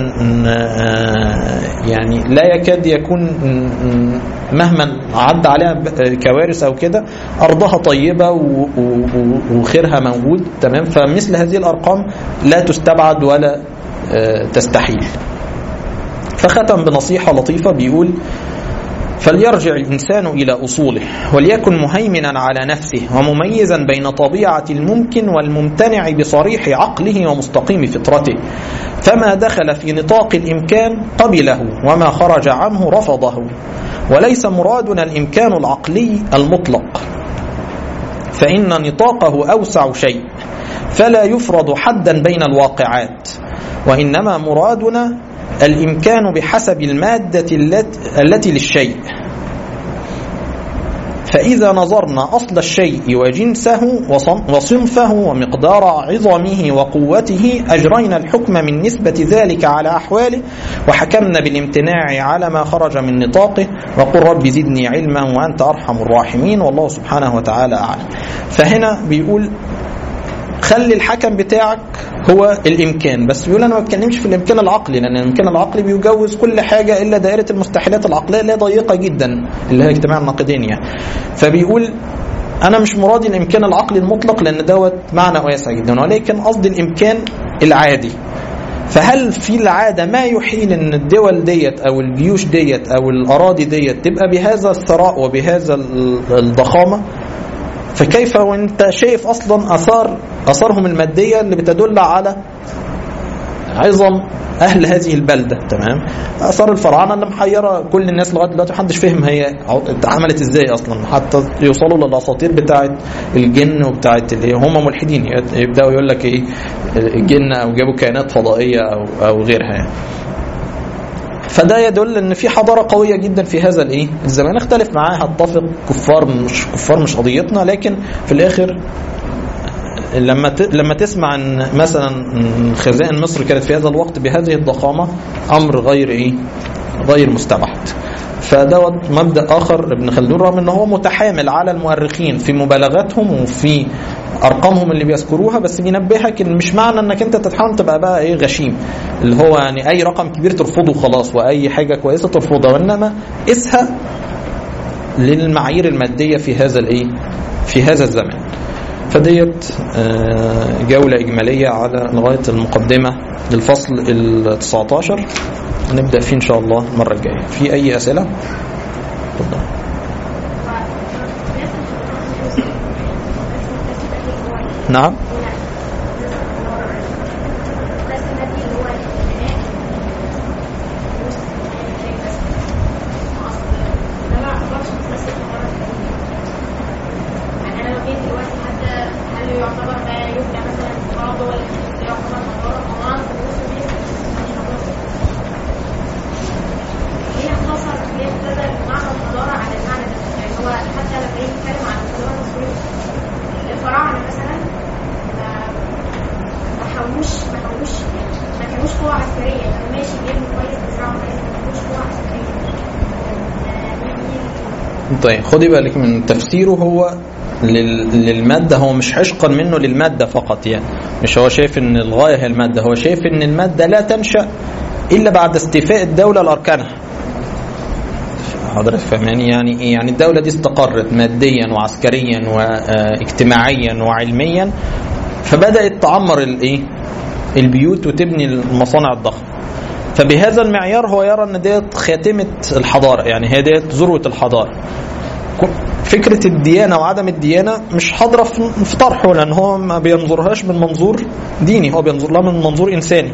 يعني لا يكاد يكون مهما عدى عليها كوارث أو كده أرضها طيبة وخيرها موجود تمام فمثل هذه الأرقام لا تستبعد ولا تستحيل فختم بنصيحة لطيفة بيقول فليرجع الإنسان إلى أصوله وليكن مهيمنا على نفسه ومميزا بين طبيعة الممكن والممتنع بصريح عقله ومستقيم فطرته فما دخل في نطاق الإمكان قبله وما خرج عنه رفضه وليس مرادنا الإمكان العقلي المطلق فإن نطاقه أوسع شيء فلا يفرض حدا بين الواقعات وإنما مرادنا الإمكان بحسب المادة التي للشيء فإذا نظرنا أصل الشيء وجنسه وصنفه ومقدار عظمه وقوته أجرينا الحكم من نسبة ذلك على أحواله وحكمنا بالامتناع على ما خرج من نطاقه وقل رب زدني علما وأنت أرحم الراحمين والله سبحانه وتعالى أعلم فهنا بيقول خلي الحكم بتاعك هو الامكان بس بيقول انا ما بتكلمش في الامكان العقلي لان الامكان العقلي بيجوز كل حاجه الا دائره المستحيلات العقليه اللي هي ضيقه جدا اللي هي اجتماع الناقدين يعني فبيقول انا مش مرادي الامكان العقلي المطلق لان دوت معنى واسع جدا ولكن قصدي الامكان العادي فهل في العاده ما يحيل ان الدول ديت او الجيوش ديت او الاراضي ديت تبقى بهذا الثراء وبهذا الضخامه فكيف وانت شايف اصلا اثار اثارهم الماديه اللي بتدل على عظم اهل هذه البلده تمام اثار الفراعنه اللي محيره كل الناس لغايه دلوقتي محدش فهم هي اتعملت ازاي اصلا حتى يوصلوا للاساطير بتاعه الجن وبتاعه اللي هم ملحدين يبداوا يقول لك ايه الجن او جابوا كائنات فضائيه او او غيرها يعني فده يدل ان في حضاره قويه جدا في هذا الايه الزمان اختلف معاها اتفق كفار مش كفار مش قضيتنا لكن في الاخر لما لما تسمع ان مثلا خزائن مصر كانت في هذا الوقت بهذه الضخامه امر غير ايه غير مستبعد فدوت مبدا اخر ابن خلدون رغم ان هو متحامل على المؤرخين في مبالغاتهم وفي ارقامهم اللي بيذكروها بس بينبهك ان مش معنى انك انت تتحاول تبقى بقى ايه غشيم اللي هو يعني اي رقم كبير ترفضه خلاص واي حاجه كويسه ترفضها وانما اسها للمعايير الماديه في هذا الايه في هذا الزمان فديت جولة إجمالية على لغاية المقدمة للفصل ال 19 نبدأ فيه إن شاء الله المرة الجاية في أي أسئلة؟ تفضل نعم طيب خدي بالك من تفسيره هو للمادة هو مش عشقا منه للمادة فقط يعني مش هو شايف ان الغاية هي المادة هو شايف ان المادة لا تنشأ إلا بعد استيفاء الدولة لأركانها حضرتك فاهماني يعني ايه يعني الدولة دي استقرت ماديا وعسكريا واجتماعيا وعلميا فبدأت تعمر الايه البيوت وتبني المصانع الضخمة فبهذا المعيار هو يرى ان ديت خاتمه الحضاره يعني هي ديت ذروه الحضاره فكره الديانه وعدم الديانه مش حاضره في طرحه لان هو ما بينظرهاش من منظور ديني هو بينظر لها من منظور انساني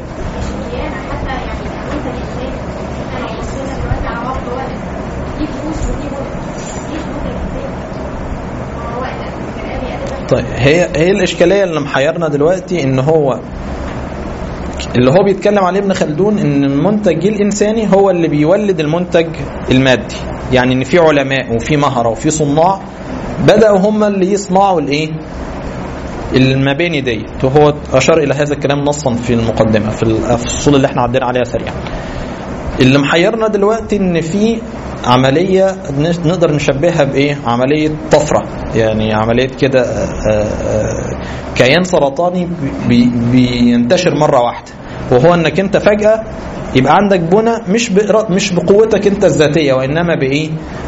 طيب هي هي الاشكاليه اللي محيرنا دلوقتي ان هو اللي هو بيتكلم عليه ابن خلدون ان المنتج الانساني هو اللي بيولد المنتج المادي يعني ان في علماء وفي مهره وفي صناع بداوا هم اللي يصنعوا الايه المباني ديت وهو اشار الى هذا الكلام نصا في المقدمه في الفصول اللي احنا عدينا عليها سريعا اللي محيرنا دلوقتي ان في عملية نقدر نشبهها بإيه؟ عملية طفرة يعني عملية كده كيان سرطاني بي بينتشر مرة واحدة وهو انك انت فجأة يبقى عندك بنى مش مش بقوتك انت الذاتية وانما بايه؟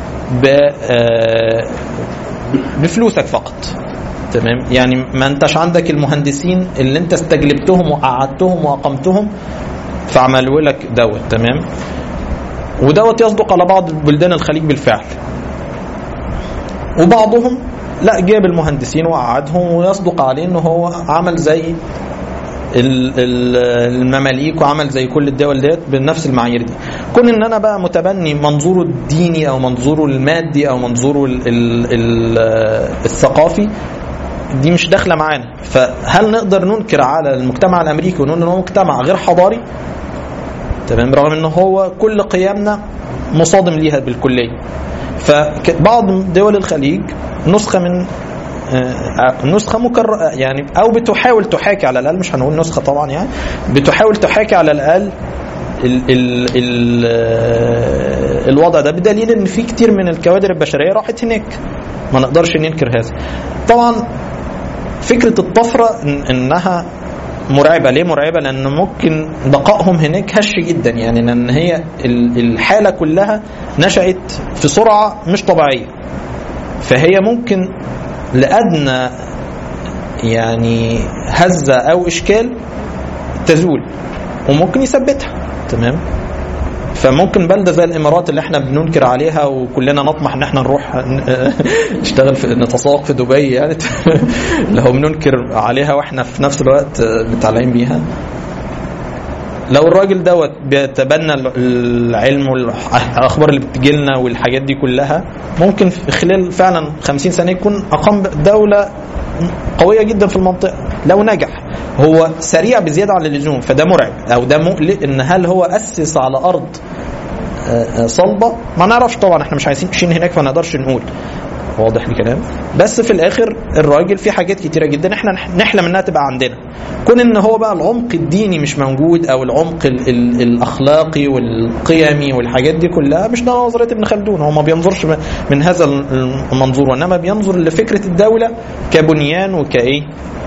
بفلوسك فقط تمام يعني ما انتش عندك المهندسين اللي انت استجلبتهم وقعدتهم واقمتهم فعملوا لك دوت تمام ودوت يصدق على بعض بلدان الخليج بالفعل وبعضهم لا جاب المهندسين وقعدهم ويصدق عليه ان هو عمل زي المماليك وعمل زي كل الدول ديت بنفس المعايير دي كون ان انا بقى متبني منظوره الديني او منظوره المادي او منظوره ال ال ال الثقافي دي مش داخله معانا فهل نقدر ننكر على المجتمع الامريكي ونقول ان هو مجتمع غير حضاري تمام رغم ان هو كل قيمنا مصادم ليها بالكليه فبعض دول الخليج نسخه من نسخة مكررة يعني أو بتحاول تحاكي على الأقل مش هنقول نسخة طبعا يعني بتحاول تحاكي على الأقل ال ال ال الوضع ده بدليل ان في كتير من الكوادر البشريه راحت هناك ما نقدرش ننكر هذا طبعا فكره الطفره إن انها مرعبه ليه مرعبه لان ممكن بقائهم هناك هش جدا يعني لان هي الحاله كلها نشات في سرعه مش طبيعيه فهي ممكن لادنى يعني هزه او اشكال تزول وممكن يثبتها تمام فممكن بلده زي الامارات اللي احنا بننكر عليها وكلنا نطمح ان احنا نروح نشتغل في نتسوق في دبي يعني اللي هو بننكر عليها واحنا في نفس الوقت متعلقين بيها لو الراجل دوت بيتبنى العلم والاخبار اللي بتجي لنا والحاجات دي كلها ممكن في خلال فعلا 50 سنه يكون اقام دوله قويه جدا في المنطقه لو نجح هو سريع بزياده عن اللزوم فده مرعب او ده مقلق ان هل هو اسس على ارض آه، آه، صلبه ما نعرفش طبعا احنا مش عايزين ماشيين هناك فما نقدرش نقول واضح الكلام بس في الاخر الراجل في حاجات كتيره جدا احنا نحلم انها تبقى عندنا كون ان هو بقى العمق الديني مش موجود او العمق ال ال الاخلاقي والقيمي والحاجات دي كلها مش ده نظريه ابن خلدون هو ما بينظرش من هذا المنظور وانما بينظر لفكره الدوله كبنيان وكايه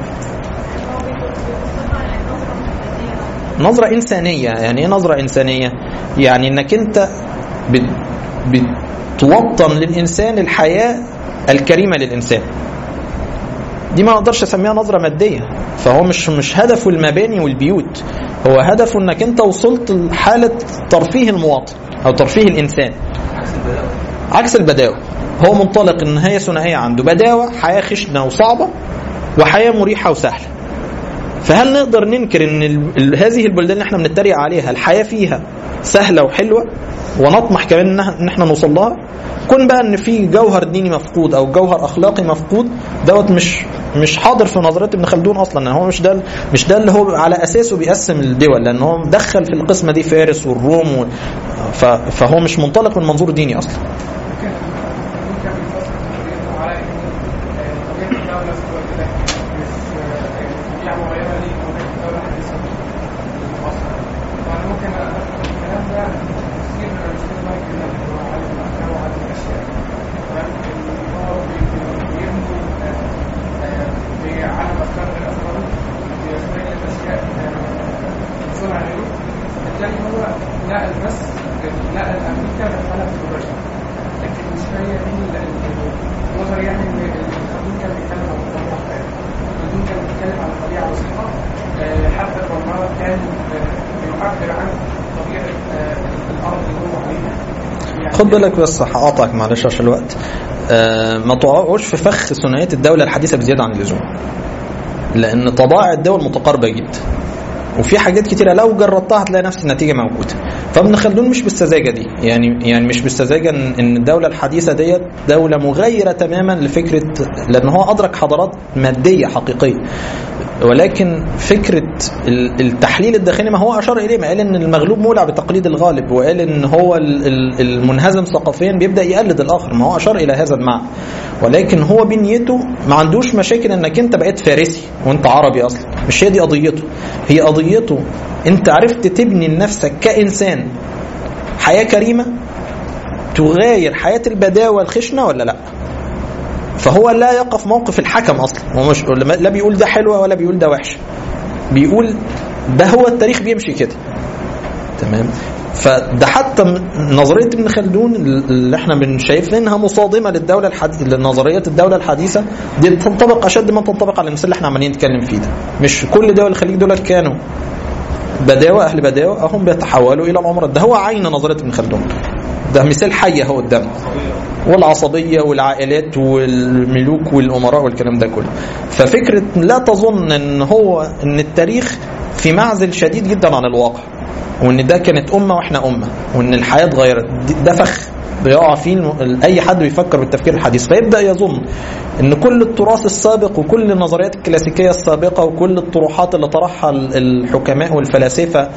نظرة إنسانية يعني إيه نظرة إنسانية يعني إنك أنت بتوطن للإنسان الحياة الكريمة للإنسان دي ما اقدرش اسميها نظره ماديه فهو مش مش هدفه المباني والبيوت هو هدفه انك انت وصلت لحاله ترفيه المواطن او ترفيه الانسان عكس البداوه هو منطلق ان هي ثنائيه عنده بداوه حياه خشنه وصعبه وحياه مريحه وسهله فهل نقدر ننكر ان هذه البلدان اللي احنا بنتريق عليها الحياه فيها سهله وحلوه ونطمح كمان ان احنا نوصل لها كون بقى ان في جوهر ديني مفقود او جوهر اخلاقي مفقود دوت مش مش حاضر في نظريه ابن خلدون اصلا هو مش ده مش ده اللي هو على اساسه بيقسم الدول لان هو دخل في القسمه دي فارس والروم و... فهو مش منطلق من منظور ديني اصلا خد بالك بس هقاطعك معلش عشان الوقت آه ما تقعوش في فخ ثنائيه الدوله الحديثه بزياده عن اللزوم لان طبائع الدول متقاربه جدا وفي حاجات كتيره لو جربتها هتلاقي نفس النتيجه موجوده فابن خلدون مش بالسذاجه دي يعني يعني مش بالسذاجه ان الدوله الحديثه ديت دوله مغايره تماما لفكره لان هو ادرك حضارات ماديه حقيقيه ولكن فكره التحليل الداخلي ما هو اشار اليه ما قال ان المغلوب مولع بتقليد الغالب وقال ان هو المنهزم ثقافيا بيبدا يقلد الاخر ما هو اشار الى هذا المعنى ولكن هو بنيته ما عندوش مشاكل انك انت بقيت فارسي وانت عربي اصلا مش هي دي قضيته هي قضيته انت عرفت تبني لنفسك كانسان حياه كريمه تغاير حياه البداوه الخشنه ولا لا فهو لا يقف موقف الحكم اصلا هو مش لا بيقول ده حلوه ولا بيقول ده وحش بيقول ده هو التاريخ بيمشي كده تمام فده حتى نظريه ابن خلدون اللي احنا شايفينها مصادمه للدوله الحديثه لنظريه الدوله الحديثه دي تنطبق اشد ما تنطبق على المثال اللي احنا عمالين نتكلم فيه ده مش كل دول الخليج دول كانوا بداوة أهل بداوة هم بيتحولوا إلى العمرة ده هو عين نظرية ابن خلدون ده مثال حي اهو قدامنا والعصبية والعائلات والملوك والأمراء والكلام ده كله ففكرة لا تظن ان هو ان التاريخ في معزل شديد جدا عن الواقع وان ده كانت امه واحنا امه وان الحياه اتغيرت ده فخ بيقع فيه اي حد بيفكر بالتفكير الحديث فيبدا يظن ان كل التراث السابق وكل النظريات الكلاسيكيه السابقه وكل الطروحات اللي طرحها الحكماء والفلاسفه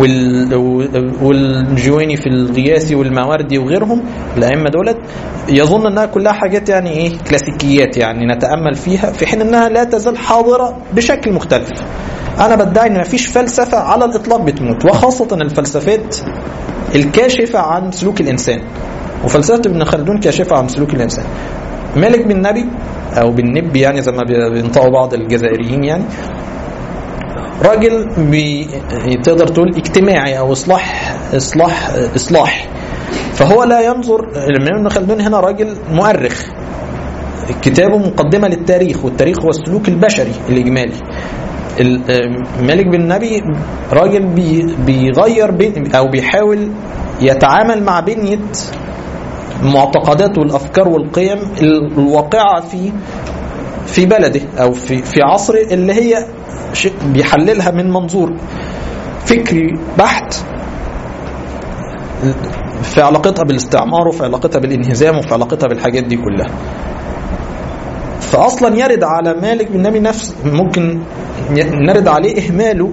والجويني في الغياثي والماوردي وغيرهم الائمه دولت يظن انها كلها حاجات يعني ايه كلاسيكيات يعني نتامل فيها في حين انها لا تزال حاضره بشكل مختلف انا بدعي ان مفيش فلسفه على الاطلاق بتموت وخاصه الفلسفات الكاشفه عن سلوك الانسان وفلسفه ابن خلدون كاشفه عن سلوك الانسان مالك بن نبي او بن نبي يعني زي ما بينطقوا بعض الجزائريين يعني راجل بي تقدر تقول اجتماعي او اصلاح اصلاح اصلاح فهو لا ينظر الامام ابن خلدون هنا راجل مؤرخ كتابه مقدمه للتاريخ والتاريخ هو السلوك البشري الاجمالي مالك بن نبي راجل بي بيغير او بيحاول يتعامل مع بنيه المعتقدات والافكار والقيم الواقعه في في بلده او في في عصره اللي هي بيحللها من منظور في فكري بحت في علاقتها بالاستعمار وفي علاقتها بالانهزام وفي علاقتها بالحاجات دي كلها فاصلا يرد على مالك بن نبي نفس ممكن نرد عليه اهماله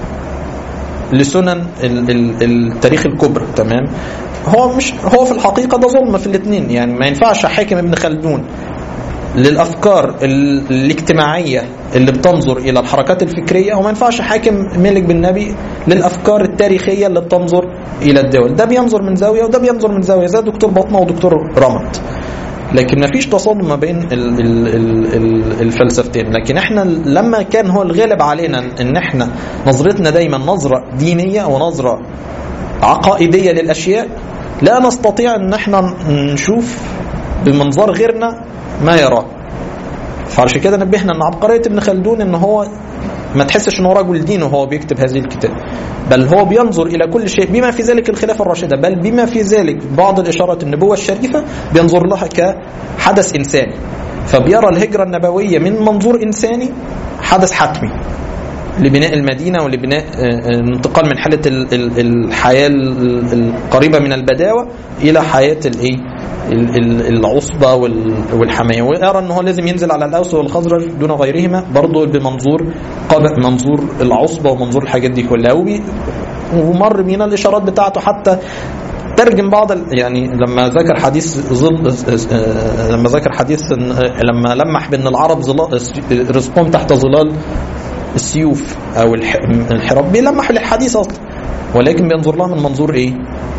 لسنن ال- ال- التاريخ الكبرى تمام هو مش هو في الحقيقه ده ظلم في الاثنين يعني ما ينفعش حاكم ابن خلدون للافكار ال- الاجتماعيه اللي بتنظر الى الحركات الفكريه وما ينفعش حاكم مالك بن نبي للافكار التاريخيه اللي بتنظر الى الدول ده بينظر من زاويه وده بينظر من زاويه زي دكتور بطنه ودكتور رمت لكن ما فيش تصادم ما بين ال- ال- ال- ال- الفلسفتين لكن احنا لما كان هو الغالب علينا ان احنا نظرتنا دايما نظره دينيه ونظره عقائديه للاشياء لا نستطيع ان احنا نشوف بمنظار غيرنا ما يراه فعشان كده نبهنا ان عبقريه ابن خلدون ان هو ما تحسش ان هو رجل دين وهو بيكتب هذه الكتاب بل هو بينظر الى كل شيء بما في ذلك الخلافه الراشده بل بما في ذلك بعض الاشارات النبوه الشريفه بينظر لها كحدث انساني فبيرى الهجره النبويه من منظور انساني حدث حتمي لبناء المدينه ولبناء آه، آه، الانتقال من حاله ال- ال- الحياه ال- القريبه من البداوه الى حياه الايه ال- ال- العصبه وال- والحمايه ويرى ان هو لازم ينزل على الاوس والخزرج دون غيرهما برضه بمنظور قاب- منظور العصبه ومنظور الحاجات دي كلها وبي- ومر بينا الاشارات بتاعته حتى ترجم بعض ال- يعني لما ذكر حديث ظل آه، لما ذكر حديث إن- آه، لما لمح بان العرب ظلال رزقهم تحت ظلال السيوف او الح- الحراب بيلمح للحديث اصلا ولكن بينظر لها من منظور ايه؟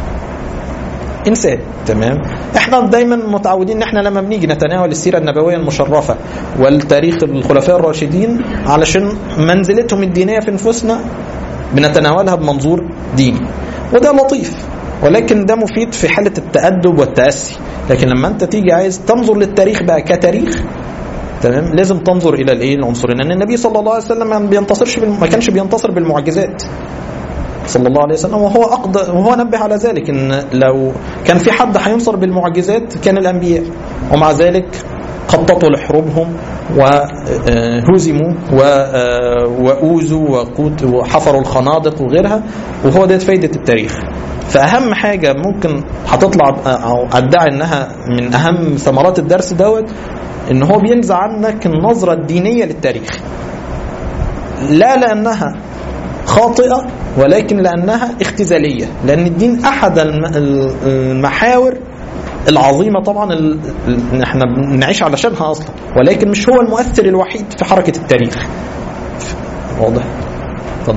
انسان تمام احنا دايما متعودين ان احنا لما بنيجي نتناول السيره النبويه المشرفه والتاريخ الخلفاء الراشدين علشان منزلتهم الدينيه في نفوسنا بنتناولها بمنظور ديني وده لطيف ولكن ده مفيد في حاله التادب والتاسي لكن لما انت تيجي عايز تنظر للتاريخ بقى كتاريخ تمام لازم تنظر الى الايه العنصرين لان النبي صلى الله عليه وسلم ما بينتصرش بالم... ما كانش بينتصر بالمعجزات صلى الله عليه وسلم وهو أقضى وهو نبه على ذلك ان لو كان في حد هينصر بالمعجزات كان الانبياء ومع ذلك خططوا لحروبهم وهزموا واوذوا وقوت وحفروا الخنادق وغيرها وهو ده فايده التاريخ فاهم حاجه ممكن هتطلع او ادعي انها من اهم ثمرات الدرس دوت ان هو بينزع عنك النظره الدينيه للتاريخ لا لانها خاطئه ولكن لانها اختزاليه لان الدين احد المحاور العظيمه طبعا اللي احنا بنعيش علشانها اصلا ولكن مش هو المؤثر الوحيد في حركه التاريخ واضح اتفضل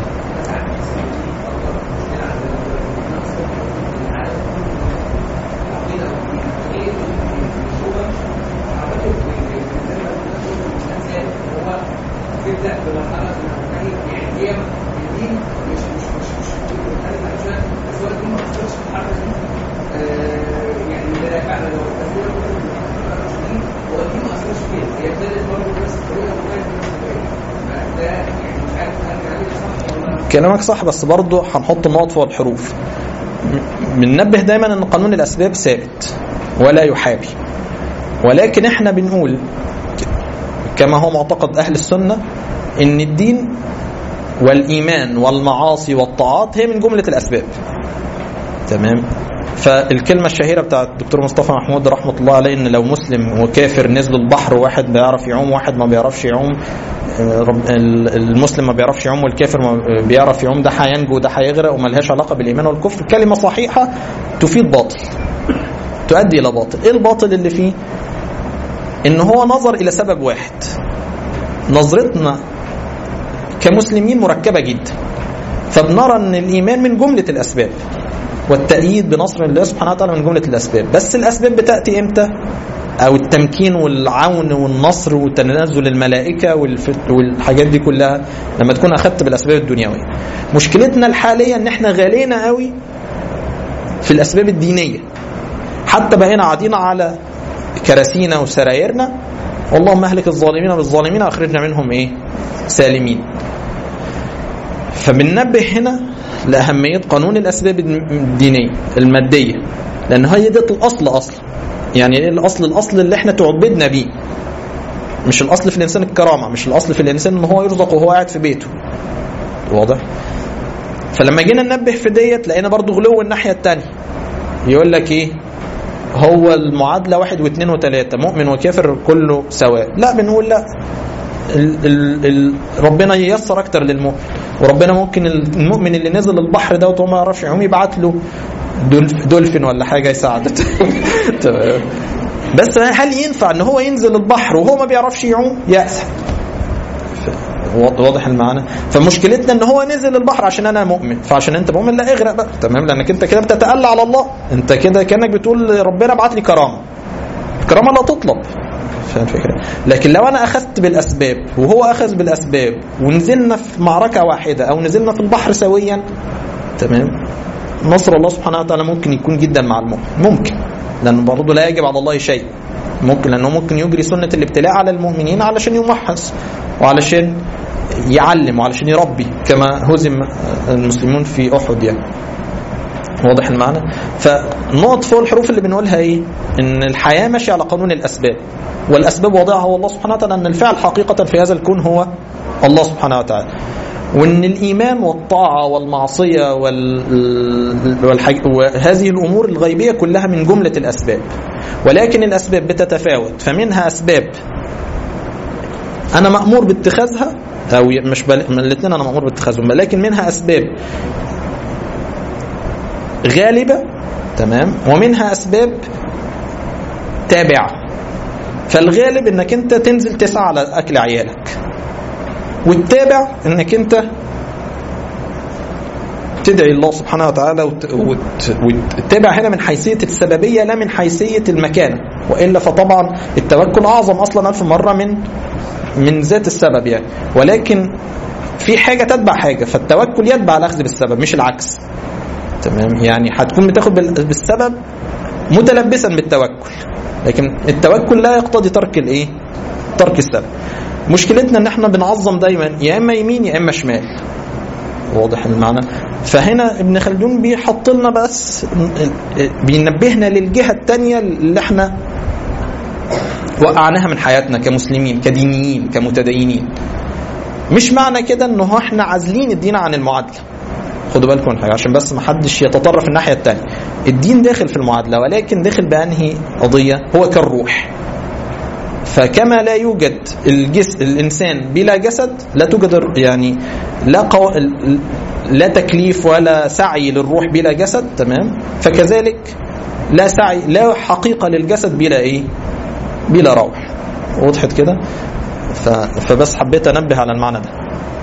كلامك صح بس برضه هنحط النقط فوق الحروف بننبه دايما ان قانون الاسباب ثابت ولا يحابي ولكن احنا بنقول كما هو معتقد اهل السنه ان الدين والايمان والمعاصي والطاعات هي من جمله الاسباب تمام فالكلمة الشهيرة بتاعت الدكتور مصطفى محمود رحمة الله عليه إن لو مسلم وكافر نزلوا البحر واحد بيعرف يعوم واحد ما بيعرفش يعوم المسلم ما بيعرفش يعوم والكافر ما بيعرف يعوم ده هينجو ده هيغرق وملهاش علاقة بالإيمان والكفر كلمة صحيحة تفيد باطل تؤدي إلى باطل إيه الباطل اللي فيه إن هو نظر إلى سبب واحد نظرتنا كمسلمين مركبة جدا فبنرى أن الإيمان من جملة الأسباب والتأييد بنصر الله سبحانه وتعالى من جملة الأسباب بس الأسباب بتأتي إمتى أو التمكين والعون والنصر وتنازل الملائكة والحاجات دي كلها لما تكون أخذت بالأسباب الدنيوية مشكلتنا الحالية إن إحنا غالينا قوي في الأسباب الدينية حتى بقينا قاعدين على كراسينا وسرايرنا اللهم اهلك الظالمين بالظالمين واخرجنا منهم ايه سالمين فبننبه هنا لأهمية قانون الأسباب الدينية المادية لأن هي ده الأصل أصلا يعني ايه الأصل الأصل اللي احنا تعبدنا بيه مش الأصل في الإنسان الكرامة مش الأصل في الإنسان إن هو يرزق وهو قاعد في بيته واضح فلما جينا ننبه في ديت لقينا برضو غلو الناحيه الثانيه يقول لك ايه هو المعادله واحد واثنين وثلاثه مؤمن وكافر كله سواء لا بنقول لا ال ال ال ربنا ييسر اكتر للمؤمن وربنا ممكن المؤمن اللي نزل البحر ده وهو ما يعرفش يعوم يبعت له دولف دولفين ولا حاجه يساعده تمام. بس هل ينفع ان هو ينزل البحر وهو ما بيعرفش يعوم يأسف واضح المعنى فمشكلتنا ان هو نزل البحر عشان انا مؤمن فعشان انت مؤمن لا اغرق بقى تمام لانك انت كده بتتألى على الله انت كده كانك بتقول ربنا ابعت لي كرامه الكرامه لا تطلب فاهم الفكره لكن لو انا اخذت بالاسباب وهو اخذ بالاسباب ونزلنا في معركه واحده او نزلنا في البحر سويا تمام نصر الله سبحانه وتعالى ممكن يكون جدا مع المؤمن ممكن لأنه برضه لا يجب على الله شيء ممكن لأنه ممكن يجري سنة الابتلاء على المؤمنين علشان يمحص وعلشان يعلم وعلشان يربي كما هزم المسلمون في أحد يعني واضح المعنى فنقط فوق الحروف اللي بنقولها ايه ان الحياه ماشيه على قانون الاسباب والاسباب وضعها هو الله سبحانه وتعالى ان الفعل حقيقه في هذا الكون هو الله سبحانه وتعالى وان الايمان والطاعه والمعصيه وال... والحج... وهذه الامور الغيبيه كلها من جمله الاسباب ولكن الاسباب بتتفاوت فمنها اسباب انا مامور باتخاذها او مش بل... من الاثنين انا مامور باتخاذهم لكن منها اسباب غالبه تمام ومنها اسباب تابعه فالغالب انك انت تنزل تسعى على اكل عيالك والتابع انك انت تدعي الله سبحانه وتعالى وت... وت... وتتابع هنا من حيثيه السببيه لا من حيثيه المكانه والا فطبعا التوكل اعظم اصلا ألف مره من من ذات السبب يعني ولكن في حاجه تتبع حاجه فالتوكل يتبع الاخذ بالسبب مش العكس تمام يعني هتكون بتاخد بالسبب متلبسا بالتوكل لكن التوكل لا يقتضي ترك الايه ترك السبب مشكلتنا ان احنا بنعظم دايما يا اما يمين يا اما شمال واضح المعنى فهنا ابن خلدون بيحط لنا بس بينبهنا للجهه الثانيه اللي احنا وقعناها من حياتنا كمسلمين كدينيين كمتدينين مش معنى كده انه احنا عازلين الدين عن المعادله خدوا بالكم من حاجه عشان بس ما حدش يتطرف الناحيه الثانيه الدين داخل في المعادله ولكن داخل بانهي قضيه هو كالروح فكما لا يوجد الجس الانسان بلا جسد لا توجد يعني لا قو... لا تكليف ولا سعي للروح بلا جسد تمام فكذلك لا سعي لا حقيقه للجسد بلا ايه بلا روح وضحت كده ف... فبس حبيت انبه على المعنى ده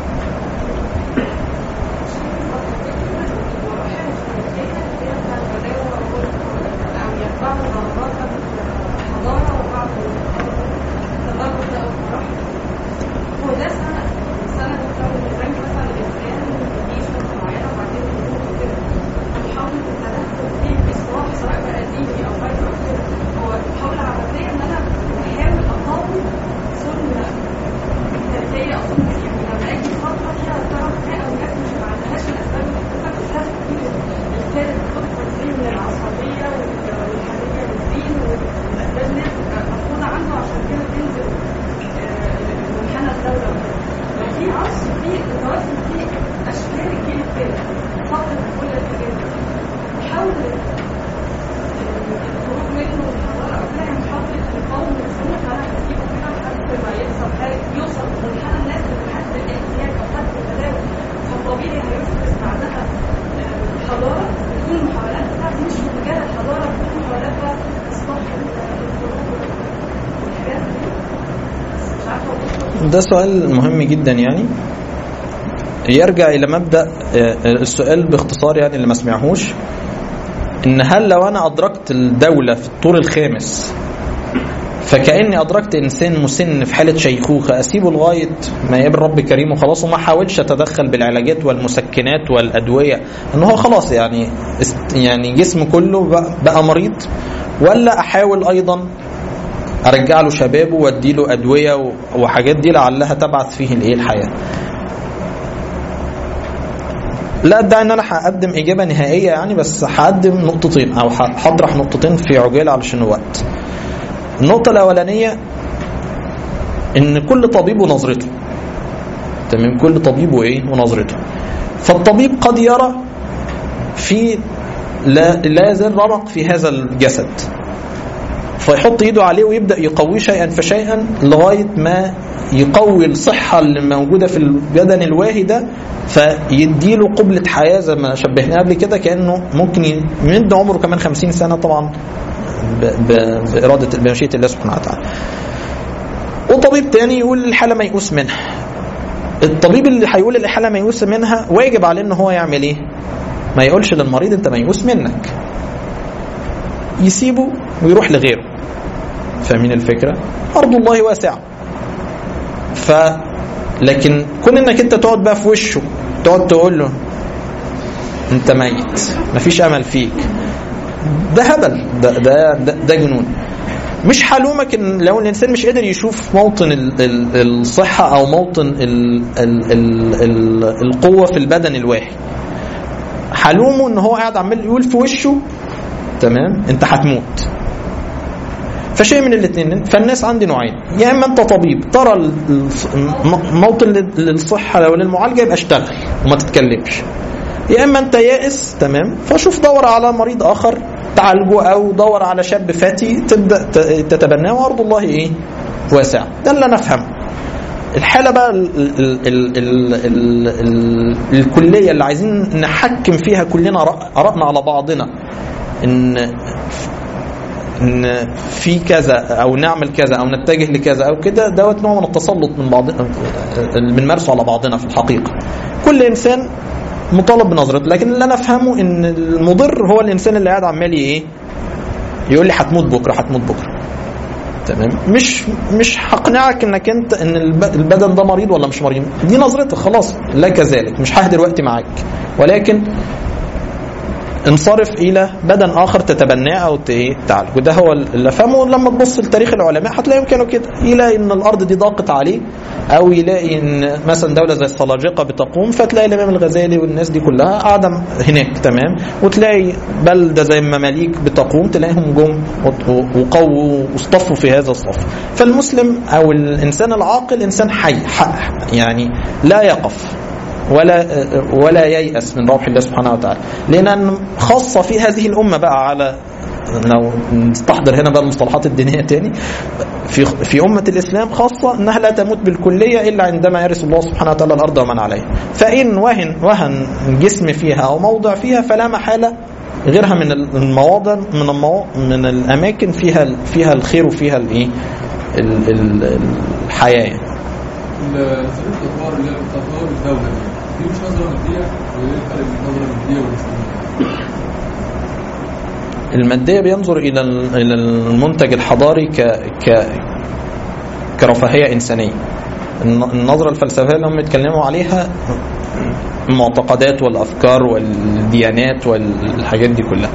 ده سؤال مهم جدا يعني يرجع الى مبدا السؤال باختصار يعني اللي ما سمعهوش ان هل لو انا ادركت الدوله في الطور الخامس فكاني ادركت انسان مسن في حاله شيخوخه اسيبه لغايه ما يقابل رب كريم وخلاص وما احاولش اتدخل بالعلاجات والمسكنات والادويه ان هو خلاص يعني يعني جسمه كله بقى مريض ولا احاول ايضا ارجع له شبابه وادي له ادويه وحاجات دي لعلها تبعث فيه الايه الحياه لا ادعي ان انا هقدم اجابه نهائيه يعني بس هقدم نقطتين او هطرح نقطتين في عجاله علشان الوقت النقطه الاولانيه ان كل طبيب ونظرته تمام كل طبيب وايه ونظرته فالطبيب قد يرى في لا, لا يزال رمق في هذا الجسد فيحط ايده عليه ويبدا يقويه شيئا فشيئا لغايه ما يقوي الصحه اللي موجوده في البدن الواهي ده فيديله قبله حياه زي ما شبهنا قبل كده كانه ممكن يمد عمره كمان 50 سنه طبعا ب- ب- باراده بمشيئه الله سبحانه وتعالى. وطبيب تاني يقول الحاله ميؤوس منها. الطبيب اللي هيقول الحاله ميؤوس منها واجب عليه ان هو يعمل ايه؟ ما يقولش للمريض انت ميؤوس منك. يسيبه ويروح لغيره. فاهمين الفكره؟ ارض الله واسعه. ف لكن كون انك انت تقعد بقى في وشه تقعد تقول له انت ميت مفيش امل فيك ده هبل ده ده ده, ده جنون مش هلومك ان لو الانسان مش قادر يشوف موطن ال ال الصحه او موطن ال ال ال ال القوه في البدن الواحد هلومه ان هو قاعد عمال يقول في وشه تمام انت هتموت فشيء من الاثنين فالناس عندي نوعين يا اما انت طبيب ترى ال- ال- موطن لل- للصحه او للمعالجه يبقى اشتغل وما تتكلمش يا اما انت يائس تمام فشوف دور على مريض اخر تعالجه او دور على شاب فاتي تبدا ت- تتبناه وارض الله ايه واسعه ده اللي انا افهمه الحاله بقى ال ال ال ال ال ال الكليه اللي عايزين نحكم فيها كلنا آراء- ارائنا على بعضنا ان ان في كذا او نعمل كذا او نتجه لكذا او كده دوت نوع من التسلط من بعض بنمارسه على بعضنا في الحقيقه كل انسان مطالب بنظرته لكن اللي انا افهمه ان المضر هو الانسان اللي قاعد عمال ايه يقول لي هتموت بكره هتموت بكره تمام مش مش هقنعك انك انت ان الب- البدن ده مريض ولا مش مريض دي نظرتك خلاص لا كذلك مش ههدر وقتي معاك ولكن انصرف الى بدن اخر تتبناه او ت- إيه تعالج وده هو اللي افهمه لما تبص لتاريخ العلماء هتلاقيهم كانوا كده يلاقي ان الارض دي ضاقت عليه او يلاقي ان مثلا دوله زي السلاجقه بتقوم فتلاقي الامام الغزالي والناس دي كلها قاعده هناك تمام وتلاقي بلده زي المماليك بتقوم تلاقيهم جم وط- وقووا واصطفوا في هذا الصف فالمسلم او الانسان العاقل انسان حي ح- يعني لا يقف ولا ولا ييأس من روح الله سبحانه وتعالى لأن خاصة في هذه الأمة بقى على لو نستحضر هنا بقى المصطلحات الدينية تاني في في أمة الإسلام خاصة أنها لا تموت بالكلية إلا عندما يرث الله سبحانه وتعالى الأرض ومن عليها فإن وهن وهن جسم فيها أو موضع فيها فلا محالة غيرها من المواضع من المو... من الأماكن فيها فيها الخير وفيها الإيه ال- ال- الحياة يعني. سبيل التطوار اللي هي تطور الدولة دي دي مش نظرة مادية ولا ايه الفرق بين النظرة المادية والإسلامية؟ المادية بينظر إلى ال- إلى المنتج الحضاري ك ك كرفاهية إنسانية الن- النظرة الفلسفية اللي هم يتكلموا عليها المعتقدات والأفكار والديانات والحاجات دي كلها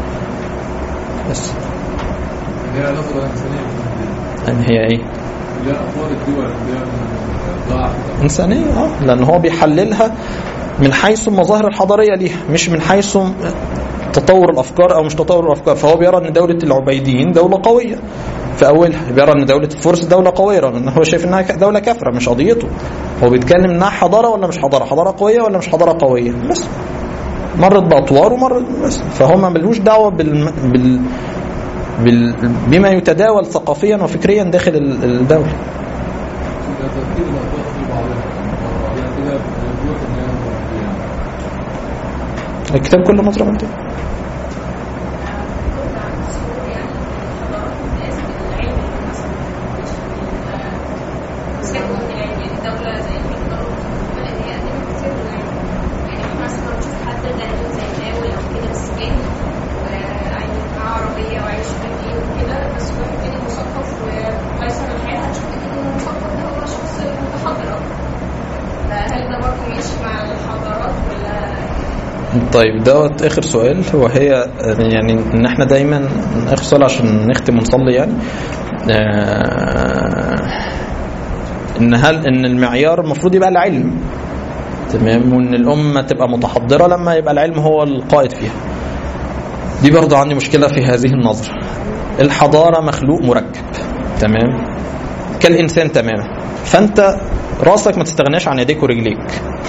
بس اللي هي نظرة إنسانية مش مادية إن هي إيه؟ اللي هي أطوار الدول اللي هي من ضعف إنسانية اه لأن هو بيحللها من حيث المظاهر الحضارية ليها مش من حيث تطور الأفكار أو مش تطور الأفكار فهو بيرى أن دولة العبيديين دولة قوية في أولها بيرى أن دولة الفرس دولة قوية رغم أن هو شايف أنها دولة كافرة مش قضيته هو بيتكلم أنها حضارة ولا مش حضارة حضارة قوية ولا مش حضارة قوية بس مرت بأطوار ومرت بس فهو ما ملوش دعوة بال, بال... بال... بما يتداول ثقافيا وفكريا داخل ال- الدولة ده ترتيب الأطوار في بعضها يعني كده بيروح إن هي نظرة مادية الكتاب كله نظرة مادية هل ده برضه ماشي مع الحضارات ولا طيب دوت اخر سؤال وهي يعني ان احنا دايما اخر سؤال عشان نختم ونصلي يعني آه، ان هل ان المعيار المفروض يبقى العلم تمام وان الامه تبقى متحضره لما يبقى العلم هو القائد فيها دي برضه عندي مشكله في هذه النظره الحضاره مخلوق مركب تمام كالانسان تماما فانت راسك ما تستغناش عن يديك ورجليك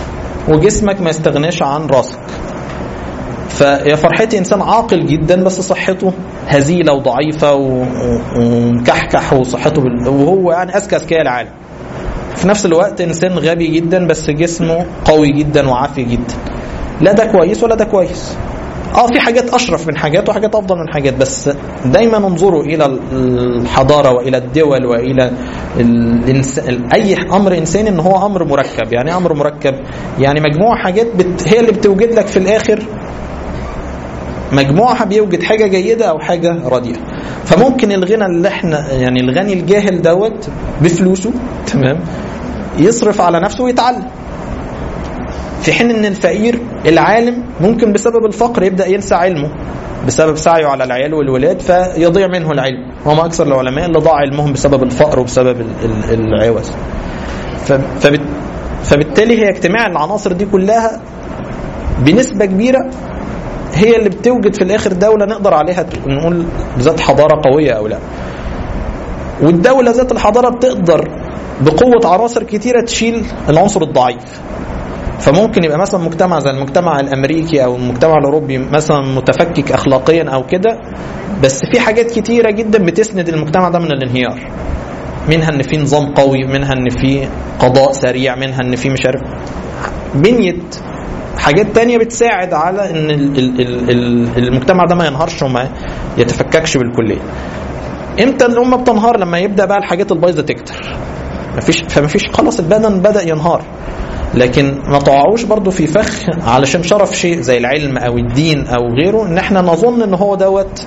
وجسمك ما يستغناش عن راسك فيا فرحتي انسان عاقل جدا بس صحته هزيله وضعيفه و- و- ومكحكح وصحته بال... وهو يعني اذكى اذكياء العالم في نفس الوقت انسان غبي جدا بس جسمه قوي جدا وعافي جدا لا ده كويس ولا ده كويس اه في حاجات اشرف من حاجات وحاجات افضل من حاجات بس دايما انظروا الى الحضاره والى الدول والى الإنس... اي امر انساني ان هو امر مركب يعني إيه امر مركب يعني مجموعه حاجات بت... هي اللي بتوجد لك في الاخر مجموعها بيوجد حاجه جيده او حاجه رديئه فممكن الغنى اللي احنا يعني الغني الجاهل دوت بفلوسه تمام يصرف على نفسه ويتعلم في حين ان الفقير العالم ممكن بسبب الفقر يبدا ينسى علمه بسبب سعيه على العيال والولاد فيضيع منه العلم وما اكثر العلماء اللي ضاع علمهم بسبب الفقر وبسبب ال- ال- العوز ف- فبت- فبالتالي هي اجتماع العناصر دي كلها بنسبه كبيره هي اللي بتوجد في الاخر دوله نقدر عليها ت- نقول ذات حضاره قويه او لا والدوله ذات الحضاره بتقدر بقوه عناصر كتيره تشيل العنصر الضعيف فممكن يبقى مثلا مجتمع زي المجتمع الامريكي او المجتمع الاوروبي مثلا متفكك اخلاقيا او كده بس في حاجات كتيره جدا بتسند المجتمع ده من الانهيار منها ان في نظام قوي منها ان في قضاء سريع منها ان في مش عارف بنيه حاجات تانية بتساعد على ان ال- ال- ال- ال- المجتمع ده ما ينهارش وما يتفككش بالكليه امتى الامه بتنهار لما يبدا بقى الحاجات البايظه تكتر مفيش فمفيش خلاص البدن بدا ينهار لكن ما تقعوش برضو في فخ علشان شرف شيء زي العلم او الدين او غيره ان احنا نظن ان هو دوت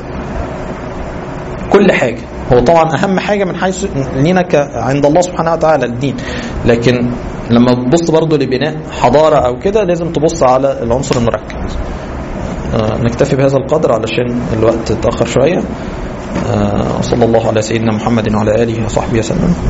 كل حاجه هو طبعا اهم حاجه من حيث لينا ك- عند الله سبحانه وتعالى الدين لكن لما تبص برضو لبناء حضاره او كده لازم تبص على العنصر المركب آه، نكتفي بهذا القدر علشان الوقت اتاخر شويه آه، وصلى الله على سيدنا محمد وعلى اله وصحبه وسلم